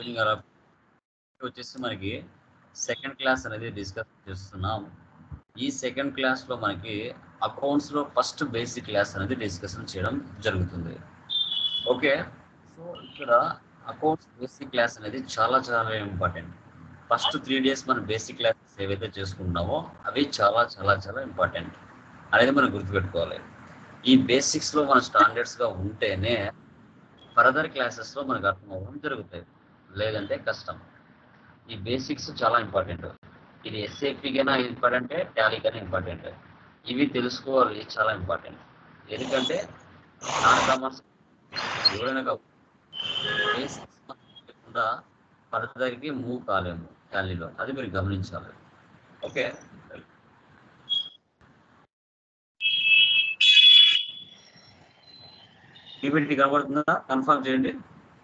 Opening అలా వచ్చేసి మనకి సెకండ్ క్లాస్ అనేది డిస్కస్ చేస్తున్నాం ఈ సెకండ్ క్లాస్లో మనకి అకౌంట్స్లో ఫస్ట్ బేసిక్ క్లాస్ అనేది డిస్కషన్ చేయడం జరుగుతుంది ఓకే సో ఇక్కడ అకౌంట్స్ బేసిక్ క్లాస్ అనేది చాలా చాలా ఇంపార్టెంట్ ఫస్ట్ త్రీ డేస్ మనం బేసిక్ క్లాసెస్ ఏవైతే చేసుకుంటున్నామో అవి చాలా చాలా చాలా ఇంపార్టెంట్ అనేది మనం గుర్తుపెట్టుకోవాలి ఈ బేసిక్స్లో మన స్టాండర్డ్స్గా ఉంటేనే ఫర్దర్ క్లాసెస్లో మనకు అర్థం అవ్వడం జరుగుతాయి లేదంటే కష్టం ఈ బేసిక్స్ చాలా ఇంపార్టెంట్ ఇది ఎస్ఏపీకైనా ఇంపార్టెంటే టాలీకైనా ఇంపార్టెంట్ ఇవి తెలుసుకోవాలి చాలా ఇంపార్టెంట్ ఎందుకంటే నాన్ కామర్స్ ఎవరైనా బేసిక్స్ లేకుండా ఫర్దర్కి మూవ్ కాలేము టాలీలో అది మీరు గమనించాలి ఓకే పీపీటీ కనబడుతుందా కన్ఫర్మ్ చేయండి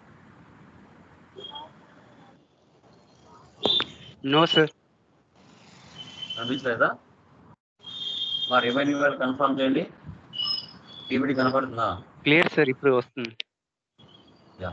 నో సార్ కనిపించలేదా మా రెవెన్యూ వాళ్ళు కన్ఫర్మ్ చేయండి పీపీటీ కనబడుతుందా క్లియర్ సార్ ఇప్పుడు వస్తుంది yeah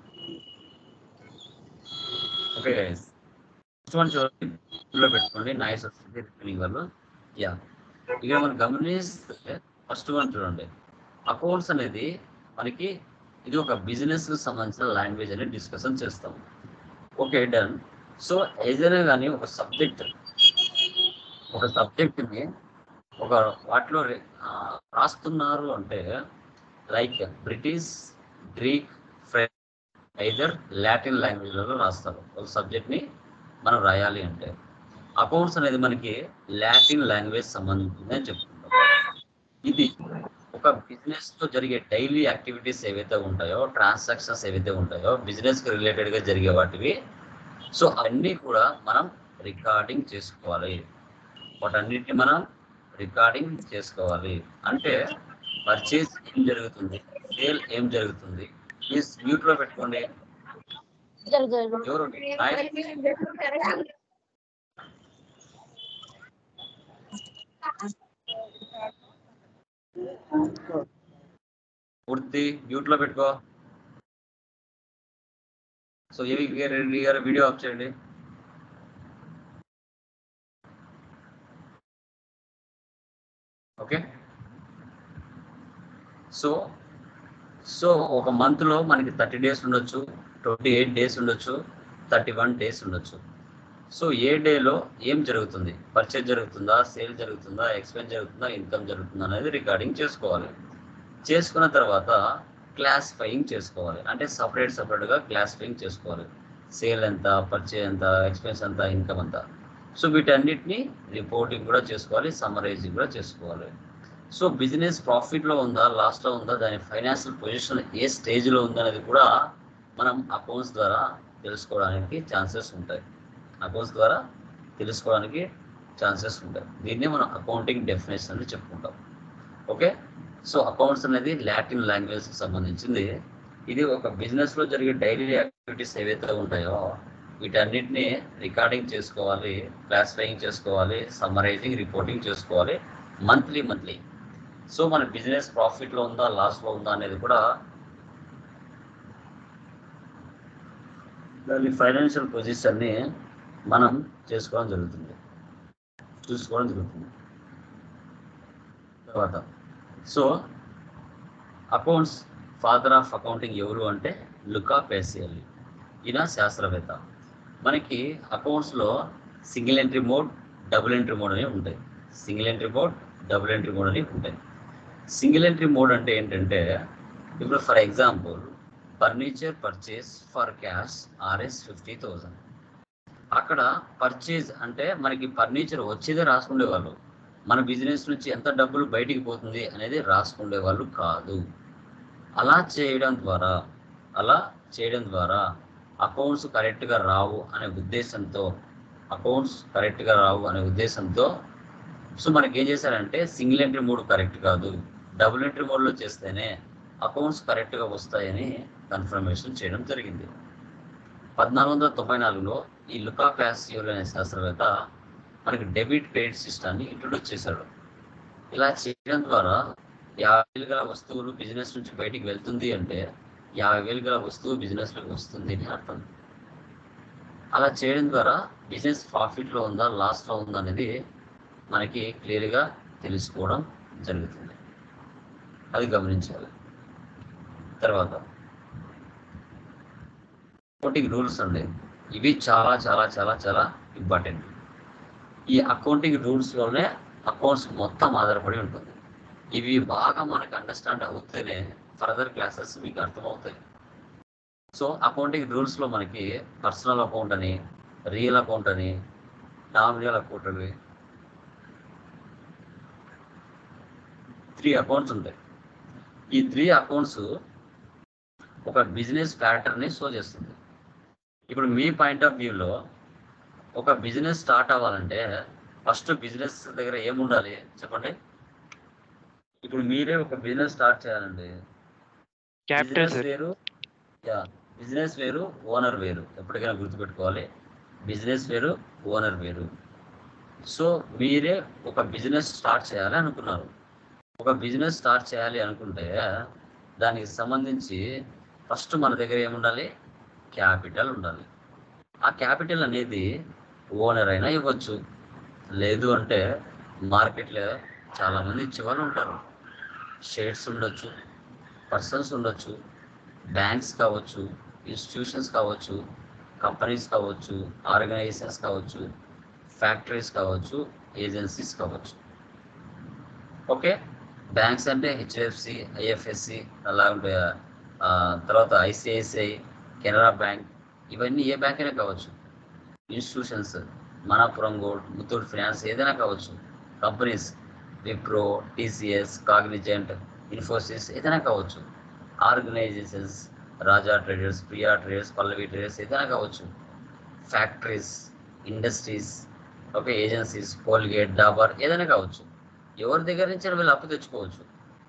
okay guys first one చూడండి ఇందులో పెట్టుకోండి నాయిస్ వస్తుంది రిటర్నింగ్ వాళ్ళు యా ఇక్కడ మనం గమనిస్తే ఫస్ట్ వన్ చూడండి అకౌంట్స్ అనేది మనకి ఇది ఒక బిజినెస్ కి సంబంధించిన లాంగ్వేజ్ అనేది డిస్కషన్ చేస్తాం ఓకే డన్ సో ఏదైనా కానీ ఒక సబ్జెక్ట్ ఒక సబ్జెక్ట్ని ఒక వాటిలో రే- ఆ, రాస్తున్నారు అంటే like British Greek French either Latin లాంగ్వేజ్లలో రాస్తారు ఒక సబ్జెక్ట్ని మనం రాయాలి అంటే అకౌంట్స్ అనేది మనకి లాటిన్ లాంగ్వేజ్ సంబంధించింది అని చెప్పుకుంటాం ఇది ఒక బిజినెస్ తో జరిగే డైలీ యాక్టివిటీస్ ఏవైతే ఉంటాయో ట్రాన్సాక్షన్స్ ఏవైతే ఉంటాయో బిజినెస్ కి రిలేటెడ్ గా జరిగే వాటివి సో అన్నీ కూడా మనం రికార్డింగ్ చేసుకోవాలి వాటన్నిటిని మనం రికార్డింగ్ చేసుకోవాలి అంటే పర్చేజ్ ఏం జరుగుతుంది సేల్ ఏం జరుగుతుంది ప్లీజ్ మ్యూట్ లో పెట్టుకోండి ఎవరు నాయక్ పూర్తి మ్యూట్ లో పెట్టుకో సో ఏవి రెడ్డి గారు వీడియో ఆఫ్ చేయండి ఓకే సో సో ఒక మంత్ లో మనకి థర్టీ డేస్ ఉండొచ్చు ట్వంటీ ఎయిట్ డేస్ ఉండొచ్చు థర్టీ వన్ డేస్ ఉండొచ్చు సో ఏ డేలో ఏం జరుగుతుంది పర్చేజ్ జరుగుతుందా సేల్ జరుగుతుందా ఎక్స్పెన్స్ జరుగుతుందా ఇన్కమ్ జరుగుతుందా అనేది రికార్డింగ్ చేసుకోవాలి చేసుకున్న తర్వాత క్లాసిఫైయింగ్ చేసుకోవాలి అంటే సపరేట్ సపరేట్గా క్లాసిఫైయింగ్ చేసుకోవాలి సేల్ ఎంత పర్చేజ్ ఎంత ఎక్స్పెన్స్ ఎంత ఇన్కమ్ ఎంత సో వీటన్నిటిని రిపోర్టింగ్ కూడా చేసుకోవాలి సమ్మరైజింగ్ కూడా చేసుకోవాలి సో బిజినెస్ ప్రాఫిట్లో ఉందా లాస్ట్లో ఉందా దాని ఫైనాన్షియల్ పొజిషన్ ఏ స్టేజ్లో ఉందా అనేది కూడా మనం అకౌంట్స్ ద్వారా తెలుసుకోవడానికి ఛాన్సెస్ ఉంటాయి అకౌంట్స్ ద్వారా తెలుసుకోవడానికి ఛాన్సెస్ ఉంటాయి దీన్ని మనం అకౌంటింగ్ డెఫినేషన్ అని చెప్పుకుంటాం ఓకే సో అకౌంట్స్ అనేది లాటిన్ లాంగ్వేజ్ సంబంధించింది ఇది ఒక బిజినెస్ లో జరిగే డైలీ యాక్టివిటీస్ ఏవైతే ఉంటాయో వీటన్నిటిని రికార్డింగ్ చేసుకోవాలి క్లాసిఫైయింగ్ చేసుకోవాలి సమ్మరైజింగ్ రిపోర్టింగ్ చేసుకోవాలి మంత్లీ మంత్లీ సో మన బిజినెస్ ప్రాఫిట్ లో ఉందా లాస్ లో ఉందా అనేది కూడా దాని ఫైనాన్షియల్ పొజిషన్ని మనం చేసుకోవడం జరుగుతుంది చూసుకోవడం జరుగుతుంది తర్వాత so accounts father of accounting ఎవరు అంటే లుకా పేసియల్ ఈయన శాస్త్రవేత్త మనకి అకౌంట్స్లో single entry mode double entry mode అనేవి ఉంటాయి single entry mode double entry mode అనేవి ఉంటాయి సింగిల్ ఎంట్రీ మోడ్ అంటే ఏంటంటే ఇప్పుడు for example furniture purchase for cash RS fifty thousand అక్కడ పర్చేజ్ అంటే మనకి ఫర్నిచర్ వచ్చేదే రాసుకునేవాళ్ళు మన బిజినెస్ నుంచి ఎంత డబ్బులు బయటికి పోతుంది అనేది రాసుకునే వాళ్ళు కాదు అలా చేయడం ద్వారా అలా చేయడం ద్వారా అకౌంట్స్ కరెక్ట్గా రావు అనే ఉద్దేశంతో అకౌంట్స్ కరెక్ట్గా రావు అనే ఉద్దేశంతో సో మనకి ఏం చేశారంటే సింగిల్ ఎంట్రీ మోడ్ కరెక్ట్ కాదు డబుల్ ఎంట్రీ మోడ్లో చేస్తేనే అకౌంట్స్ కరెక్ట్గా వస్తాయని కన్ఫర్మేషన్ చేయడం జరిగింది పద్నాలుగు వందల తొంభై నాలుగులో ఈ లుకా ప్యాసియోల్ అనే శాస్త్రవేత్త మనకి డెబిట్ క్రెడిట్ సిస్టాన్ని ఇంట్రొడ్యూస్ చేశాడు ఇలా చేయడం ద్వారా యాభై వేలు గల వస్తువులు బిజినెస్ నుంచి బయటికి వెళ్తుంది అంటే యాభై వేలు గల వస్తువు బిజినెస్లోకి వస్తుంది అని అర్థం అలా చేయడం ద్వారా బిజినెస్ ప్రాఫిట్లో ఉందా లాస్లో ఉందా అనేది మనకి క్లియర్గా తెలుసుకోవడం జరుగుతుంది అది గమనించాలి తర్వాత అకౌంటింగ్ రూల్స్ అండి ఇవి చాలా చాలా చాలా చాలా ఇంపార్టెంట్ ఈ అకౌంటింగ్ రూల్స్లోనే అకౌంట్స్ మొత్తం ఆధారపడి ఉంటుంది ఇవి బాగా మనకు అండర్స్టాండ్ అవుతేనే ఫర్దర్ క్లాసెస్ మీకు అర్థమవుతాయి సో అకౌంటింగ్ రూల్స్లో మనకి పర్సనల్ అకౌంట్ అని రియల్ అకౌంట్ అని నామినల్ అకౌంట్ అని త్రీ అకౌంట్స్ ఉంటాయి ఈ త్రీ అకౌంట్స్ ఒక బిజినెస్ ప్యాటర్న్ని షో చేస్తుంది ఇప్పుడు మీ పాయింట్ ఆఫ్ వ్యూలో ఒక బిజినెస్ స్టార్ట్ అవ్వాలంటే ఫస్ట్ బిజినెస్ దగ్గర ఏముండాలి చెప్పండి ఇప్పుడు మీరే ఒక బిజినెస్ స్టార్ట్ చేయాలండి క్యాపిటల్ బిజినెస్ సార్ వేరు యా బిజినెస్ వేరు ఓనర్ వేరు ఎప్పటికైనా గుర్తుపెట్టుకోవాలి బిజినెస్ వేరు ఓనర్ వేరు సో మీరే ఒక బిజినెస్ స్టార్ట్ చేయాలి అనుకున్నారు ఒక బిజినెస్ స్టార్ట్ చేయాలి అనుకుంటే దానికి సంబంధించి ఫస్ట్ మన దగ్గర ఏముండాలి క్యాపిటల్ ఉండాలి ఆ క్యాపిటల్ అనేది ఓనర్ అయినా ఇవ్వచ్చు లేదు అంటే మార్కెట్లో చాలామంది ఇచ్చేవాళ్ళు ఉంటారు షేర్స్ ఉండొచ్చు పర్సన్స్ ఉండొచ్చు బ్యాంక్స్ కావచ్చు ఇన్స్టిట్యూషన్స్ కావచ్చు కంపెనీస్ కావచ్చు ఆర్గనైజేషన్స్ కావచ్చు ఫ్యాక్టరీస్ కావచ్చు ఏజెన్సీస్ కావచ్చు ఓకే బ్యాంక్స్ అంటే హెచ్డిఎఫ్సి ఐఎఫ్ఎస్సి అలాంటి ఆ, తర్వాత ఐసిఐసిఐ కెనరా బ్యాంక్ ఇవన్నీ ఏ బ్యాంక్ అయినా కావచ్చు institutions Manappuram gold Muthoot finance ఏదైనా కావచ్చు companies Wipro TCS Cognizant Infosys ఏదైనా కావచ్చు organizations Raja traders Priya traders Pallavi traders ఏదైనా కావచ్చు factories industries okay agencies Colgate Dabur ఏదైనా కావచ్చు ఎవరి దగ్గర నుంచి వీళ్ళు అప్పు తెచ్చుకోవచ్చు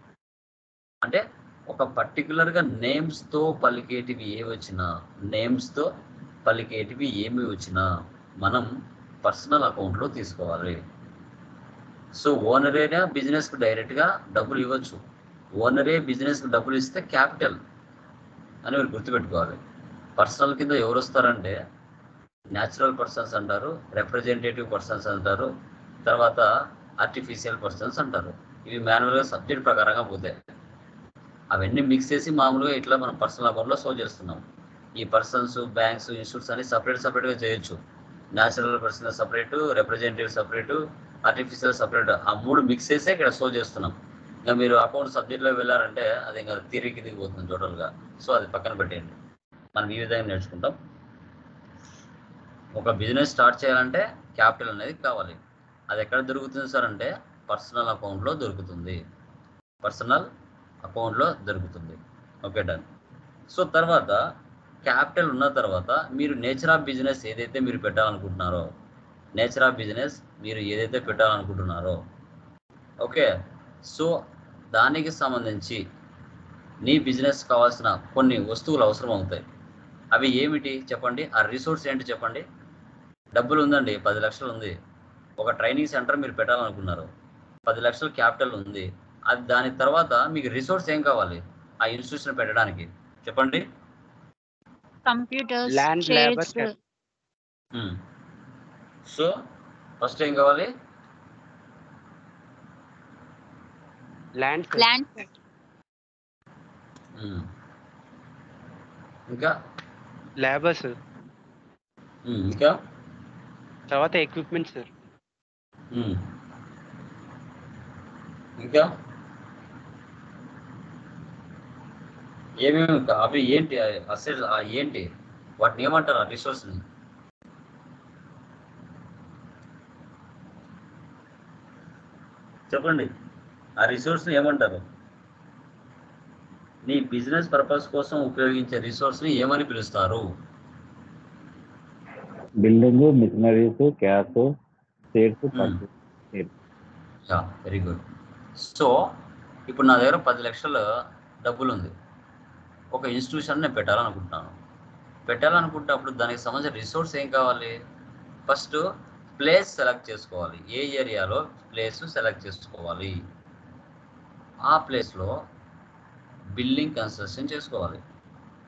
అంటే ఒక పర్టికులర్గా నేమ్స్తో పలికేటివి ఏవి వచ్చినా నేమ్స్తో పలికేటివి ఏమి వచ్చినా మనం పర్సనల్ అకౌంట్లో తీసుకోవాలి సో ఓనరేనా బిజినెస్కి డైరెక్ట్గా డబ్బులు ఇవ్వచ్చు ఓనరే బిజినెస్కి డబ్బులు ఇస్తే క్యాపిటల్ అని మీరు గుర్తుపెట్టుకోవాలి పర్సనల్ కింద ఎవరు వస్తారంటే న్యాచురల్ పర్సన్స్ అంటారు రిప్రజెంటేటివ్ పర్సన్స్ అంటారు తర్వాత ఆర్టిఫిషియల్ పర్సన్స్ అంటారు ఇవి మాన్యువల్గా సబ్జెక్ట్ ప్రకారంగా పోతాయి అవన్నీ మిక్స్ చేసి మామూలుగా ఇట్లా మనం పర్సనల్ అకౌంట్లో సో చేస్తున్నాం ఈ పర్సన్స్ బ్యాంక్స్ ఇన్స్టిట్యూట్స్ అని సపరేట్ సపరేట్గా చేయొచ్చు natural person separate representative separate artificial separate ఆ మూడు మిక్స్ చేసే ఇక్కడ షో చేస్తున్నాం ఇంకా మీరు అకౌంట్ సబ్జెక్ట్లో వెళ్ళారంటే అది ఇంకా తిరిగి దిగిపోతుంది టోటల్గా సో అది పక్కన పెట్టేయండి మనం ఈ విధంగా నేర్చుకుంటాం ఒక బిజినెస్ స్టార్ట్ చేయాలంటే క్యాపిటల్ అనేది కావాలి అది ఎక్కడ దొరుకుతుంది సార్ అంటే పర్సనల్ అకౌంట్లో దొరుకుతుంది పర్సనల్ అకౌంట్లో దొరుకుతుంది ఓకే డన్ సో తర్వాత క్యాపిటల్ ఉన్న తర్వాత మీరు నేచర్ ఆఫ్ బిజినెస్ ఏదైతే మీరు పెట్టాలనుకుంటున్నారో నేచర్ ఆఫ్ బిజినెస్ మీరు ఏదైతే పెట్టాలనుకుంటున్నారో ఓకే సో దానికి సంబంధించి నీ బిజినెస్ కావాల్సిన కొన్ని వస్తువులు అవసరం అవుతాయి అవి ఏమిటి చెప్పండి ఆ రిసోర్స్ ఏంటి చెప్పండి డబ్బులు ఉందండి పది లక్షలు ఉంది ఒక ట్రైనింగ్ సెంటర్ మీరు పెట్టాలనుకున్నారు పది లక్షలు క్యాపిటల్ ఉంది అది దాని తర్వాత మీకు రిసోర్స్ ఏం కావాలి ఆ ఇన్స్టిట్యూషన్ పెట్టడానికి చెప్పండి computers Land, labor, chairs cap- so first ఏం కావాలి ల్యాండ్ ల్యాండ్ మ్మ్. ఇంకా లేబర్ సార్ మ్మ్. ఇంకా తర్వాత ఎక్విప్మెంట్ సార్ మ్మ్. ఇంకా ఏమేమి కా- అవి ఏంటి అసెట్ ఏంటి వాటిని ఏమంటారు ఆ రిసోర్స్ని చెప్పండి ఆ రిసోర్స్ని ఏమంటారు నీ బిజినెస్ పర్పస్ కోసం ఉపయోగించే రిసోర్స్ని ఏమని పిలుస్తారు building machineries cash states Hmm. Yeah very good so ఇప్పుడు నా దగ్గర పది లక్షల డబ్బులు ఉంది ఒక ఇన్స్టిట్యూషన్ నేను పెట్టాలనుకుంటున్నాను పెట్టాలనుకుంటున్నప్పుడు దానికి సంబంధించిన రిసోర్స్ ఏం కావాలి ఫస్ట్ ప్లేస్ సెలెక్ట్ చేసుకోవాలి ఏ ఏరియాలో ప్లేస్ సెలెక్ట్ చేసుకోవాలి ఆ ప్లేస్లో బిల్డింగ్ కన్స్ట్రక్షన్ చేసుకోవాలి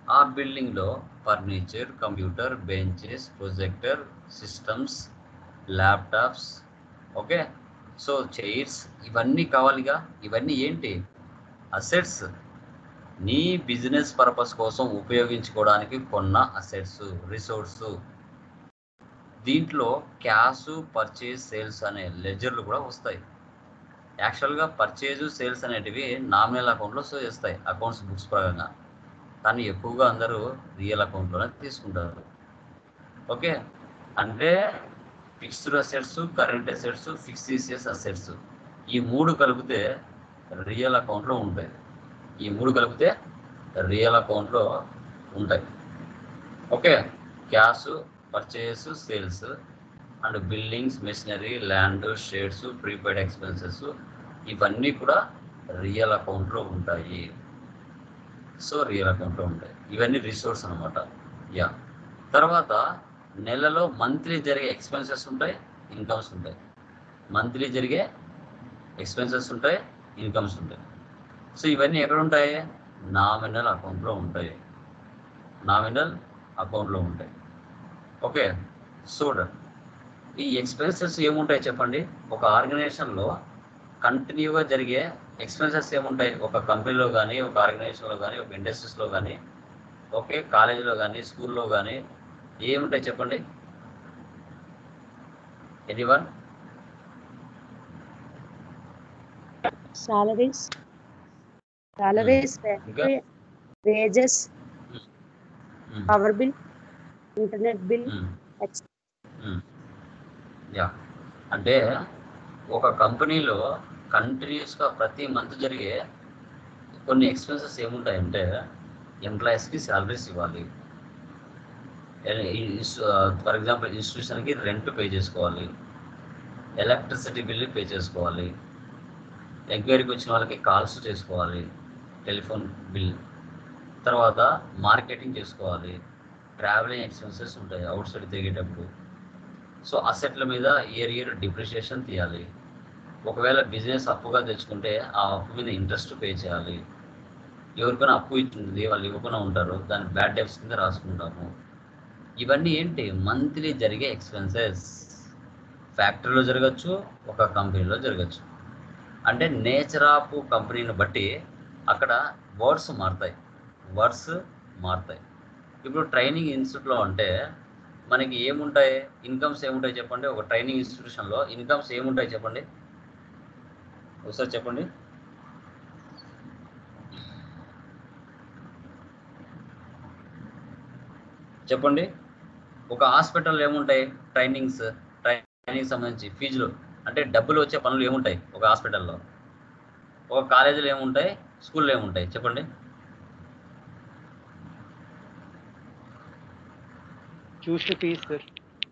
ఆ బిల్డింగ్లో furniture computer benches projector systems laptops okay so chairs ఇవన్నీ కావాలిగా ఇవన్నీ ఏంటి అసెట్స్ నీ బిజినెస్ పర్పస్ కోసం ఉపయోగించుకోవడానికి కొన్న అసెట్స్ రిసోర్స్ దీంట్లో క్యాష్ పర్చేజ్ సేల్స్ అనే లెజర్లు కూడా వస్తాయి యాక్చువల్గా పర్చేజ్ సేల్స్ అనేటివి నామినల్ అకౌంట్లో సో చేస్తాయి అకౌంట్స్ బుక్స్ ప్రకారంగా కానీ ఎక్కువగా అందరూ రియల్ అకౌంట్లోనే తీసుకుంటారు ఓకే అంటే fixed assets current assets fixed assets ఈ మూడు కలిపితే రియల్ అకౌంట్లో ఉంటాయి ఈ మూడు కలిపితే రియల్ అకౌంట్లో ఉంటాయి okay cash purchase sales and buildings machinery land shares prepaid expenses ఇవన్నీ కూడా రియల్ అకౌంట్లో ఉంటాయి సో రియల్ అకౌంట్లో ఉంటాయి ఇవన్నీ రిసోర్స్ అనమాట యా తర్వాత నెలలో మంత్లీ జరిగే ఎక్స్పెన్సెస్ ఉంటాయి ఇన్కమ్స్ ఉంటాయి మంత్లీ జరిగే ఎక్స్పెన్సెస్ ఉంటాయి ఇన్కమ్స్ ఉంటాయి సో ఇవన్నీ ఎక్కడ ఉంటాయి నామినల్ అకౌంట్లో ఉంటాయి నామినల్ అకౌంట్లో ఉంటాయి ఓకే చూడండి ఈ ఎక్స్పెన్సెస్ ఏముంటాయి చెప్పండి ఒక ఆర్గనైజేషన్లో కంటిన్యూగా జరిగే ఎక్స్పెన్సెస్ ఏముంటాయి ఒక కంపెనీలో కానీ ఒక ఆర్గనైజేషన్లో కానీ ఒక ఇండస్ట్రీస్లో కానీ ఓకే కాలేజీలో కానీ స్కూల్లో కానీ ఏముంటాయి చెప్పండి ఎనీవన్ salaries salaries ఇంకా? wages power bill internet bill ex- yeah అంటే ఒక కంపెనీలో కంటిన్యూస్గా ప్రతి మంత్ జరిగే కొన్ని ఎక్స్పెన్సెస్ ఏముంటాయంటే ఎంప్లాయీస్కి శాలరీస్ ఇవ్వాలి ఫర్ ఎగ్జాంపుల్ ఇన్స్టిట్యూషన్కి రెంట్ పే చేసుకోవాలి ఎలక్ట్రిసిటీ బిల్ పే చేసుకోవాలి ఎంక్వైరీకి వచ్చిన వాళ్ళకి కాల్స్ చేసుకోవాలి టెలిఫోన్ బిల్ తర్వాత మార్కెటింగ్ చేసుకోవాలి ట్రావెలింగ్ ఎక్స్పెన్సెస్ ఉంటాయి అవుట్ సైడ్ తిరిగేటప్పుడు సో అసెట్ల మీద ఇయర్ ఇయర్ డిప్రిషియేషన్ తీయాలి ఒకవేళ బిజినెస్ అప్పుగా తెచ్చుకుంటే ఆ అప్పు మీద ఇంట్రెస్ట్ పే చేయాలి ఎవరికైనా అప్పు ఇచ్చింది వాళ్ళు ఇవ్వకుండా ఉంటారు దాని బ్యాడ్ డెప్స్ కింద రాసుకుంటాము ఇవన్నీ ఏంటి మంత్లీ జరిగే ఎక్స్పెన్సెస్ ఫ్యాక్టరీలో జరగచ్చు ఒక కంపెనీలో జరగచ్చు అంటే నేచర్ ఆఫ్ కంపెనీని బట్టి అక్కడ వర్డ్స్ మారుతాయి వర్డ్స్ మారుతాయి ఇప్పుడు ట్రైనింగ్ ఇన్స్టిట్యూట్లో అంటే మనకి ఏముంటాయి ఇన్కమ్స్ ఏముంటాయి చెప్పండి ఒక ట్రైనింగ్ ఇన్స్టిట్యూషన్లో ఇన్కమ్స్ ఏముంటాయి చెప్పండి ఒకసారి చెప్పండి చెప్పండి ఒక హాస్పిటల్ ఏముంటాయి ట్రైనింగ్స్ ట్రైనింగ్ సంబంధించి ఫీజులు అంటే డబ్బులు వచ్చే పనులు ఏముంటాయి ఒక హాస్పిటల్లో ఒక కాలేజీలో ఏముంటాయి స్కూల్లో ఏముంటాయి చెప్పండి tuition fees sir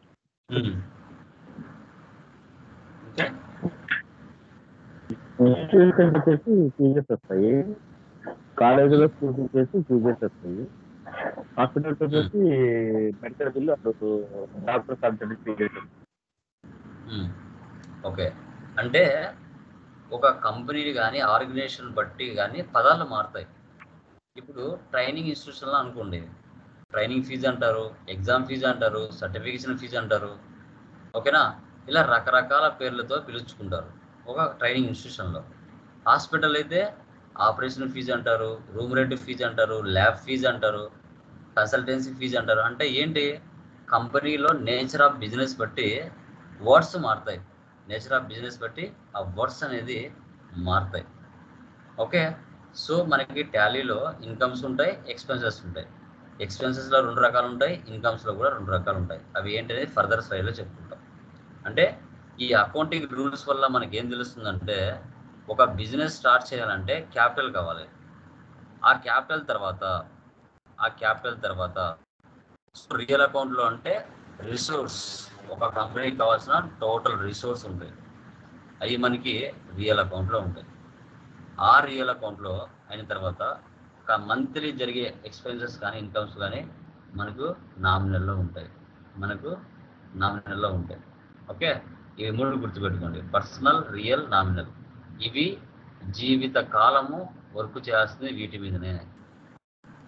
okay institution వచ్చేసి ఫీజెస్ వస్తాయి కాలేజీలో స్కూల్స్ వచ్చేసి ఫీజెస్ వస్తాయి హాస్పిటల్స్ వచ్చేసి మెడికల్ బిల్లు అప్పుడు doctor subject fees hmm. Okay అంటే ఒక కంపెనీని కానీ ఆర్గనైజేషన్ బట్టి కానీ పదాలు మారుతాయి ఇప్పుడు ట్రైనింగ్ ఇన్స్టిట్యూషన్లో అనుకోండి ట్రైనింగ్ ఫీజు అంటారు ఎగ్జామ్ ఫీజు అంటారు సర్టిఫికేషన్ ఫీజు అంటారు ఓకేనా ఇలా రకరకాల పేర్లతో పిలుచుకుంటారు ఒక ట్రైనింగ్ ఇన్స్టిట్యూషన్లో హాస్పిటల్ అయితే ఆపరేషన్ ఫీజు అంటారు రూమ్ రెంట్ ఫీజు అంటారు ల్యాబ్ ఫీజు అంటారు కన్సల్టెన్సీ ఫీజు అంటారు అంటే ఏంటి కంపెనీలో నేచర్ ఆఫ్ బిజినెస్ బట్టి వర్డ్స్ మారుతాయి నేచర్ ఆఫ్ బిజినెస్ బట్టి ఆ వర్డ్స్ అనేది మారుతాయి ఓకే సో మనకి టాలీలో ఇన్కమ్స్ ఉంటాయి ఎక్స్పెన్సెస్ ఉంటాయి ఎక్స్పెన్సెస్లో రెండు రకాలు ఉంటాయి ఇన్కమ్స్లో కూడా రెండు రకాలు ఉంటాయి అవి ఏంటనేది ఫర్దర్ స్లైడ్లో చెప్పుకుంటాం అంటే ఈ అకౌంటింగ్ రూల్స్ వల్ల మనకి ఏం తెలుస్తుందంటే ఒక బిజినెస్ స్టార్ట్ చేయాలంటే క్యాపిటల్ కావాలి ఆ క్యాపిటల్ తర్వాత ఆ క్యాపిటల్ తర్వాత రియల్ అకౌంట్లో అంటే రిసోర్స్ ఒక కంపెనీకి కావాల్సిన టోటల్ రిసోర్స్ ఉంటాయి అవి మనకి రియల్ అకౌంట్లో ఉంటాయి ఆ రియల్ అకౌంట్లో అయిన తర్వాత ఒక మంత్లీ జరిగే ఎక్స్పెన్సెస్ కానీ ఇన్కమ్స్ కానీ మనకు నామినల్లో ఉంటాయి మనకు నామినల్లో ఉంటాయి ఓకే ఇవి మూడు గుర్తుపెట్టుకోండి పర్సనల్ రియల్ నామినల్ ఇవి జీవిత కాలము వర్క్ చేయాల్సింది వీటి మీదనే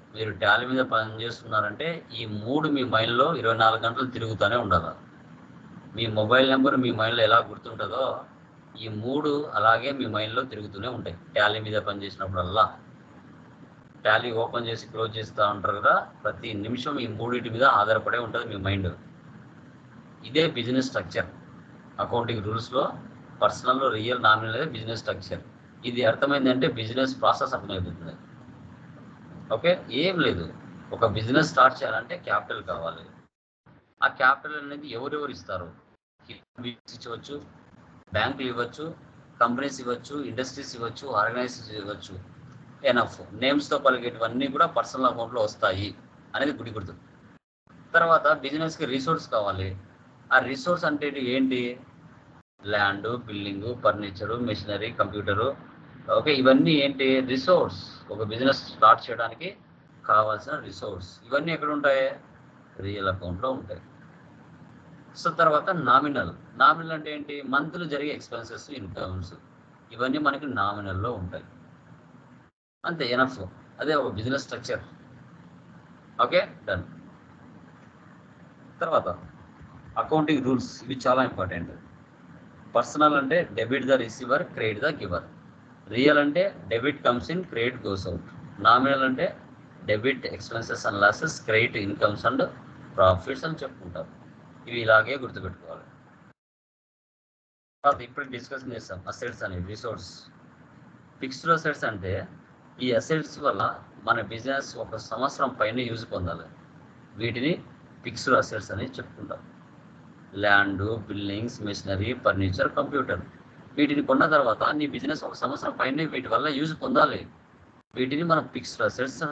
మీరు టాలీ మీద పని చేస్తున్నారంటే ఈ మూడు మీ మైండ్లో ఇరవై నాలుగు గంటలు తిరుగుతూనే ఉండాలి మీ మొబైల్ నెంబర్ మీ మైండ్లో ఎలా గుర్తుంటుందో ఈ మూడు అలాగే మీ మైండ్లో తిరుగుతూనే ఉంటాయి టాలీ మీద పని చేసినప్పుడల్లా టాలీ ఓపెన్ చేసి క్లోజ్ చేస్తూ ఉంటారు కదా ప్రతి నిమిషం ఈ మూడింటి మీద ఆధారపడే ఉంటుంది మీ మైండ్ ఇదే బిజినెస్ స్ట్రక్చర్ అకౌంటింగ్ రూల్స్లో personal real nominal business structure ఇది అర్థమైందంటే బిజినెస్ ప్రాసెస్ అర్థమైపోతుంది ఓకే ఏం లేదు ఒక బిజినెస్ స్టార్ట్ చేయాలంటే క్యాపిటల్ కావాలి ఆ క్యాపిటల్ అనేది ఎవరెవరు ఇస్తారు ఇవ్వచ్చు బ్యాంకులు ఇవ్వచ్చు కంపెనీస్ ఇవ్వచ్చు ఇండస్ట్రీస్ ఇవ్వచ్చు ఆర్గనైజేషన్స్ ఇవ్వచ్చు ఎనఫ్ నేమ్స్తో పలిగేటివన్నీ కూడా పర్సనల్ అకౌంట్లో వస్తాయి అనేది గుడి గుర్తు తర్వాత బిజినెస్కి రిసోర్స్ కావాలి ఆ రిసోర్స్ అంటే ఏంటి land building furniture machinery computer okay ఇవన్నీ ఏంటి రిసోర్స్ ఒక బిజినెస్ స్టార్ట్ చేయడానికి కావాల్సిన రిసోర్స్ ఇవన్నీ ఎక్కడ ఉంటాయి రియల్ అకౌంట్లో ఉంటాయి సో తర్వాత నామినల్ నామినల్ అంటే ఏంటి మంత్లు జరిగే ఎక్స్పెన్సెస్ ఇన్కమ్స్ ఇవన్నీ మనకి నామినల్లో ఉంటాయి అంతే ఎనఫ్ అదే ఒక బిజినెస్ స్ట్రక్చర్ ఓకే డన్ తర్వాత అకౌంటింగ్ రూల్స్ ఇవి చాలా ఇంపార్టెంట్ పర్సనల్ అంటే debit the receiver credit the giver real అంటే debit comes in credit goes out nominal అంటే debit expenses and losses credit incomes and profits అని చెప్పుకుంటారు ఇవి ఇలాగే గుర్తుపెట్టుకోవాలి తర్వాత ఇప్పుడు డిస్కషన్ చేస్తాం అసెట్స్ అనేవి రిసోర్స్ ఫిక్స్డ్ అసెట్స్ అంటే ఈ అసెట్స్ వల్ల మన బిజినెస్ ఒక సంవత్సరం పైన యూజ్ పొందాలి వీటిని ఫిక్స్డ్ అసెట్స్ అని చెప్పుకుంటాం land buildings machinery furniture computer వీటిని కొన్న తర్వాత నీ బిజినెస్ ఒక సంవత్సరం పైన వీటి వల్ల యూజ్ పొందాలి వీటిని మనం ఫిక్స్డ్ అసెట్స్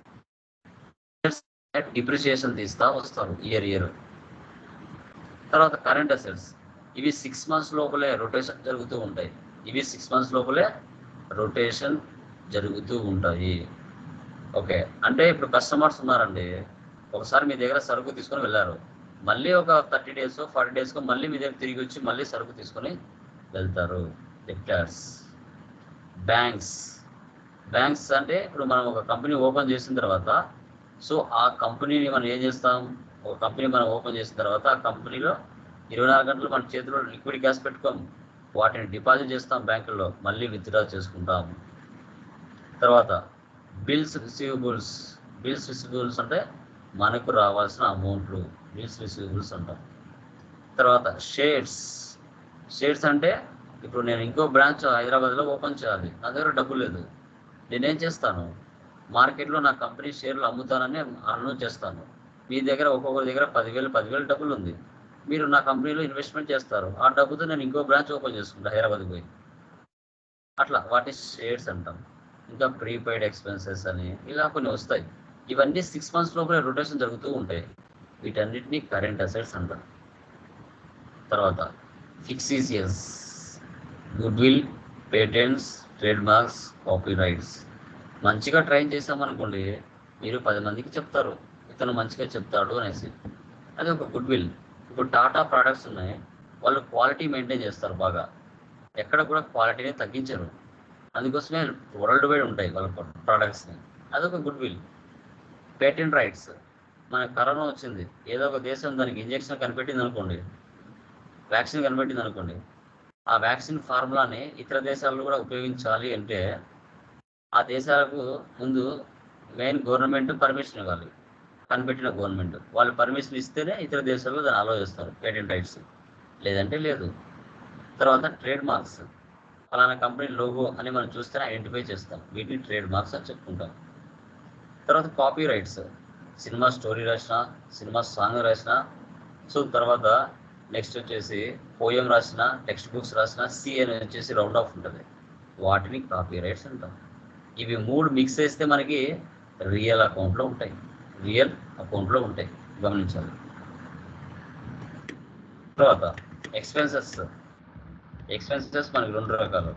డిప్రిసియేషన్ తీస్తా వస్తారు ఇయర్ ఇయర్ తర్వాత కరెంట్ అసెట్స్ ఇవి సిక్స్ మంత్స్ లోపలే రొటేషన్ జరుగుతూ ఉంటాయి ఇవి సిక్స్ మంత్స్ లోపలే రొటేషన్ జరుగుతూ ఉంటాయి ఓకే అంటే ఇప్పుడు కస్టమర్స్ ఉన్నారండి ఒకసారి మీ దగ్గర సరుకు తీసుకొని వెళ్ళారు మళ్ళీ ఒక థర్టీ డేస్ ఫార్టీ డేస్కో మళ్ళీ మీ దగ్గర తిరిగి వచ్చి మళ్ళీ సరుకు తీసుకొని వెళ్తారు డెప్టార్స్ బ్యాంక్స్ బ్యాంక్స్ అంటే ఇప్పుడు మనం ఒక కంపెనీ ఓపెన్ చేసిన తర్వాత సో ఆ కంపెనీని మనం ఏం చేస్తాం ఒక కంపెనీ మనం ఓపెన్ చేసిన తర్వాత ఆ కంపెనీలో ఇరవై నాలుగు గంటలు మన చేతిలో లిక్విడ్ క్యాష్ పెట్టుకోం వాటిని డిపాజిట్ చేస్తాం బ్యాంకుల్లో మళ్ళీ విత్డ్రా చేసుకుంటాం తర్వాత బిల్స్ రిసీవబుల్స్ బిల్స్ రిసీవబుల్స్ అంటే మనకు రావాల్సిన అమౌంట్లు బిల్స్ రిసీవబుల్స్ అంటాం తర్వాత షేర్స్ షేర్స్ అంటే ఇప్పుడు నేను ఇంకో బ్రాంచ్ హైదరాబాద్లో ఓపెన్ చేయాలి నా దగ్గర డబ్బు లేదు నేనేం చేస్తాను మార్కెట్లో నా కంపెనీ షేర్లు అమ్ముతానని అనౌన్స్ చేస్తాను మీ దగ్గర ఒక్కొక్కరి దగ్గర పదివేలు పదివేలు డబ్బులు ఉంది మీరు నా కంపెనీలో ఇన్వెస్ట్మెంట్ చేస్తారు ఆ డబ్బుతో నేను ఇంకో బ్రాంచ్ ఓపెన్ చేసుకుంటా హైదరాబాద్కి పోయి అట్లా వాటి షేర్స్ అంటాం ఇంకా ప్రీపెయిడ్ ఎక్స్పెన్సెస్ అని ఇలా కొన్ని వస్తాయి ఇవన్నీ సిక్స్ మంత్స్ లోపలే రొటేషన్ జరుగుతూ ఉంటాయి వీటన్నిటిని కరెంట్ అసెట్స్ అంటాం తర్వాత fictitious goodwill patents trademarks copyrights మంచిగా ట్రైన్ చేసామనుకోండి మీరు పది మందికి చెప్తారు ఇతను మంచిగా చెప్తాడు అనేసి అది ఒక గుడ్ విల్ ఇప్పుడు టాటా ప్రోడక్ట్స్ ఉన్నాయి వాళ్ళు క్వాలిటీ మెయింటైన్ చేస్తారు బాగా ఎక్కడ కూడా క్వాలిటీని తగ్గించరు అందుకోసమే వరల్డ్ వైడ్ ఉంటాయి వాళ్ళ ప్రోడక్ట్స్ని అదొక గుడ్ విల్ పేటెంట్ రైట్స్ మన కరోనా వచ్చింది ఏదో ఒక దేశం దానికి ఇంజెక్షన్ కనిపెట్టింది అనుకోండి వ్యాక్సిన్ కనిపెట్టింది అనుకోండి ఆ వ్యాక్సిన్ ఫార్ములాని ఇతర దేశాల్లో కూడా ఉపయోగించాలి అంటే ఆ దేశాలకు ముందు మెయిన్ గవర్నమెంట్ పర్మిషన్ ఇవ్వాలి కనిపెట్టిన గవర్నమెంట్ వాళ్ళు పర్మిషన్ ఇస్తేనే ఇతర దేశాల్లో దాన్ని అలో చేస్తారు పేటెంట్ రైట్స్ లేదంటే లేదు తర్వాత ట్రేడ్ మార్క్స్ ఫలానా కంపెనీ లోగో అని మనం చూస్తేనే ఐడెంటిఫై చేస్తాం వీటిని ట్రేడ్ మార్క్స్ అని చెప్పుకుంటాం తర్వాత కాపీ రైట్స్ సినిమా స్టోరీ రాసిన సినిమా సాంగ్ రాసిన సో తర్వాత నెక్స్ట్ వచ్చేసి పోయం రాసిన టెక్స్ట్ బుక్స్ రాసిన సి అని వచ్చేసి రౌండ్ ఆఫ్ ఉంటుంది వాటిని కాపీ రైట్స్ అంటాం ఇవి మూడు మిక్స్ చేస్తే మనకి రియల్ అకౌంట్లో ఉంటాయి రియల్ అకౌంట్లో ఉంటాయి గమనించాలి తర్వాత ఎక్స్పెన్సెస్ ఎక్స్పెన్సెస్ మనకి రెండు రకాలు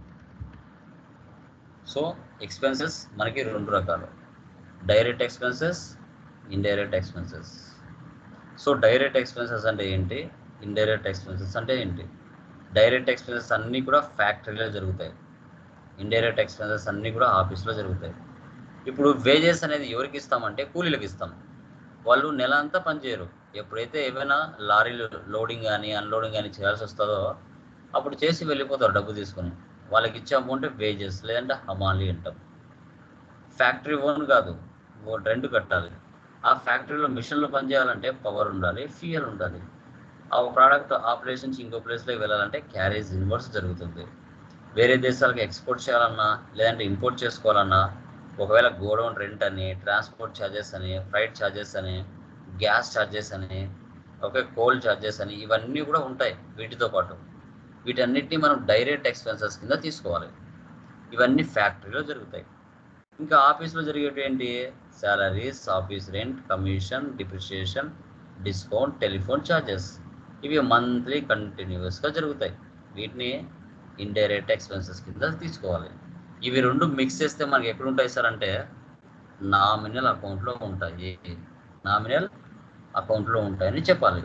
సో ఎక్స్పెన్సెస్ మనకి రెండు రకాలు direct expenses indirect expenses so direct expenses అంటే ఏంటి ఇండైరెక్ట్ ఎక్స్పెన్సెస్ అంటే ఏంటి డైరెక్ట్ ఎక్స్పెన్సెస్ అన్నీ కూడా ఫ్యాక్టరీలో జరుగుతాయి ఇండైరెక్ట్ ఎక్స్పెన్సెస్ అన్నీ కూడా ఆఫీస్లో జరుగుతాయి ఇప్పుడు వేజెస్ అనేది ఎవరికి ఇస్తామంటే కూలీలకు ఇస్తాం వాళ్ళు నెల అంతా పనిచేయరు ఎప్పుడైతే ఏమైనా లారీలు లోడింగ్ కానీ అన్లోడింగ్ కానీ చేయాల్సి వస్తుందో అప్పుడు చేసి వెళ్ళిపోతారు డబ్బు తీసుకొని వాళ్ళకి ఇచ్చే అమౌంట్ వేజెస్ లేదంటే హమాలి అంటాం ఫ్యాక్టరీ ఓన్ కాదు ఓ రెంట్ కట్టాలి ఆ ఫ్యాక్టరీలో మిషన్లు పనిచేయాలంటే పవర్ ఉండాలి ఫ్యూయల్ ఉండాలి ఆ ప్రోడక్ట్ ఆ ప్లేస్ నుంచి ఇంకో ప్లేస్లోకి వెళ్ళాలంటే క్యారేజ్ ఇన్వర్స్ జరుగుతుంది వేరే దేశాలకు ఎక్స్పోర్ట్ చేయాలన్నా లేదంటే ఇంపోర్ట్ చేసుకోవాలన్నా ఒకవేళ గోడౌన్ రెంట్ అని ట్రాన్స్పోర్ట్ ఛార్జెస్ అని ఫ్లైట్ ఛార్జెస్ అని గ్యాస్ ఛార్జెస్ అని ఓకే కోల్ ఛార్జెస్ అని ఇవన్నీ కూడా ఉంటాయి వీటితో పాటు వీటన్నిటిని మనం డైరెక్ట్ ఎక్స్పెన్సెస్ కింద తీసుకోవాలి ఇవన్నీ ఫ్యాక్టరీలో జరుగుతాయి ఇంకా ఆఫీస్లో జరిగేవి ఏంటి salaries office rent commission depreciation discount telephone charges ఇవి మంత్లీ కంటిన్యూస్గా జరుగుతాయి వీటిని ఇండైరెక్ట్ ఎక్స్పెన్సెస్ కింద తీసుకోవాలి ఇవి రెండు మిక్స్ చేస్తే మనకి ఎక్కడ ఉంటాయి సార్ అంటే నామినల్ అకౌంట్లో ఉంటాయి నామినల్ అకౌంట్లో ఉంటాయని చెప్పాలి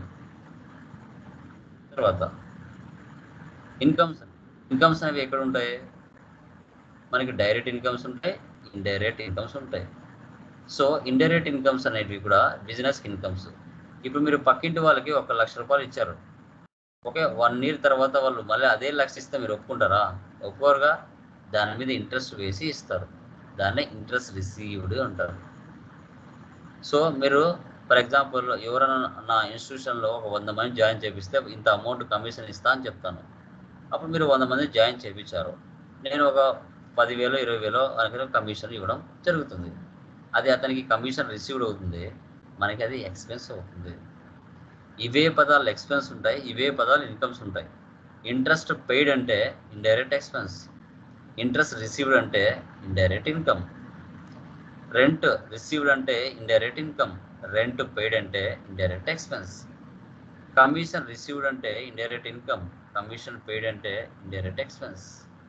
తర్వాత ఇన్కమ్స్ ఇన్కమ్స్ అనేవి ఎక్కడ ఉంటాయి మనకి డైరెక్ట్ ఇన్కమ్స్ ఉంటాయి ఇండైరెక్ట్ ఇన్కమ్స్ ఉంటాయి సో ఇండైరెక్ట్ ఇన్కమ్స్ అనేవి కూడా బిజినెస్ ఇన్కమ్స్ ఇప్పుడు మీరు పక్కింటి వాళ్ళకి ఒక లక్ష రూపాయలు ఇచ్చారు ఓకే వన్ ఇయర్ తర్వాత వాళ్ళు మళ్ళీ అదే లక్ష ఇస్తే మీరు ఒప్పుకుంటారా ఒప్పుకోరుగా దాని మీద ఇంట్రెస్ట్ వేసి ఇస్తారు దాన్నే ఇంట్రెస్ట్ రిసీవ్డ్ అంటారు సో మీరు ఫర్ ఎగ్జాంపుల్ ఎవరైనా నా ఇన్స్టిట్యూషన్లో ఒక వంద మంది జాయిన్ చేపిస్తే ఇంత అమౌంట్ కమిషన్ ఇస్తా అని చెప్తాను అప్పుడు మీరు వంద మంది జాయిన్ చేయించారు నేను ఒక పదివేలు ఇరవై వేలు అనుకున్న కమిషన్ ఇవ్వడం జరుగుతుంది అది అతనికి కమిషన్ రిసీవ్డ్ అవుతుంది మనకి అది ఎక్స్పెన్స్ అవుతుంది ఇవే పదాలు ఎక్స్పెన్స్ ఉంటాయి ఇవే పదాలు ఇన్కమ్స్ ఉంటాయి ఇంట్రెస్ట్ పెయిడ్ అంటే ఇండైరెక్ట్ ఎక్స్పెన్స్ ఇంట్రెస్ట్ రిసీవ్డ్ అంటే ఇండైరెక్ట్ ఇన్కమ్ రెంట్ రిసీవ్డ్ అంటే ఇండైరెక్ట్ ఇన్కమ్ రెంట్ పెయిడ్ అంటే ఇండైరెక్ట్ ఎక్స్పెన్స్ కమిషన్ రిసీవ్డ్ అంటే ఇండైరెక్ట్ ఇన్కమ్ కమిషన్ పెయిడ్ అంటే ఇండైరెక్ట్ ఎక్స్పెన్స్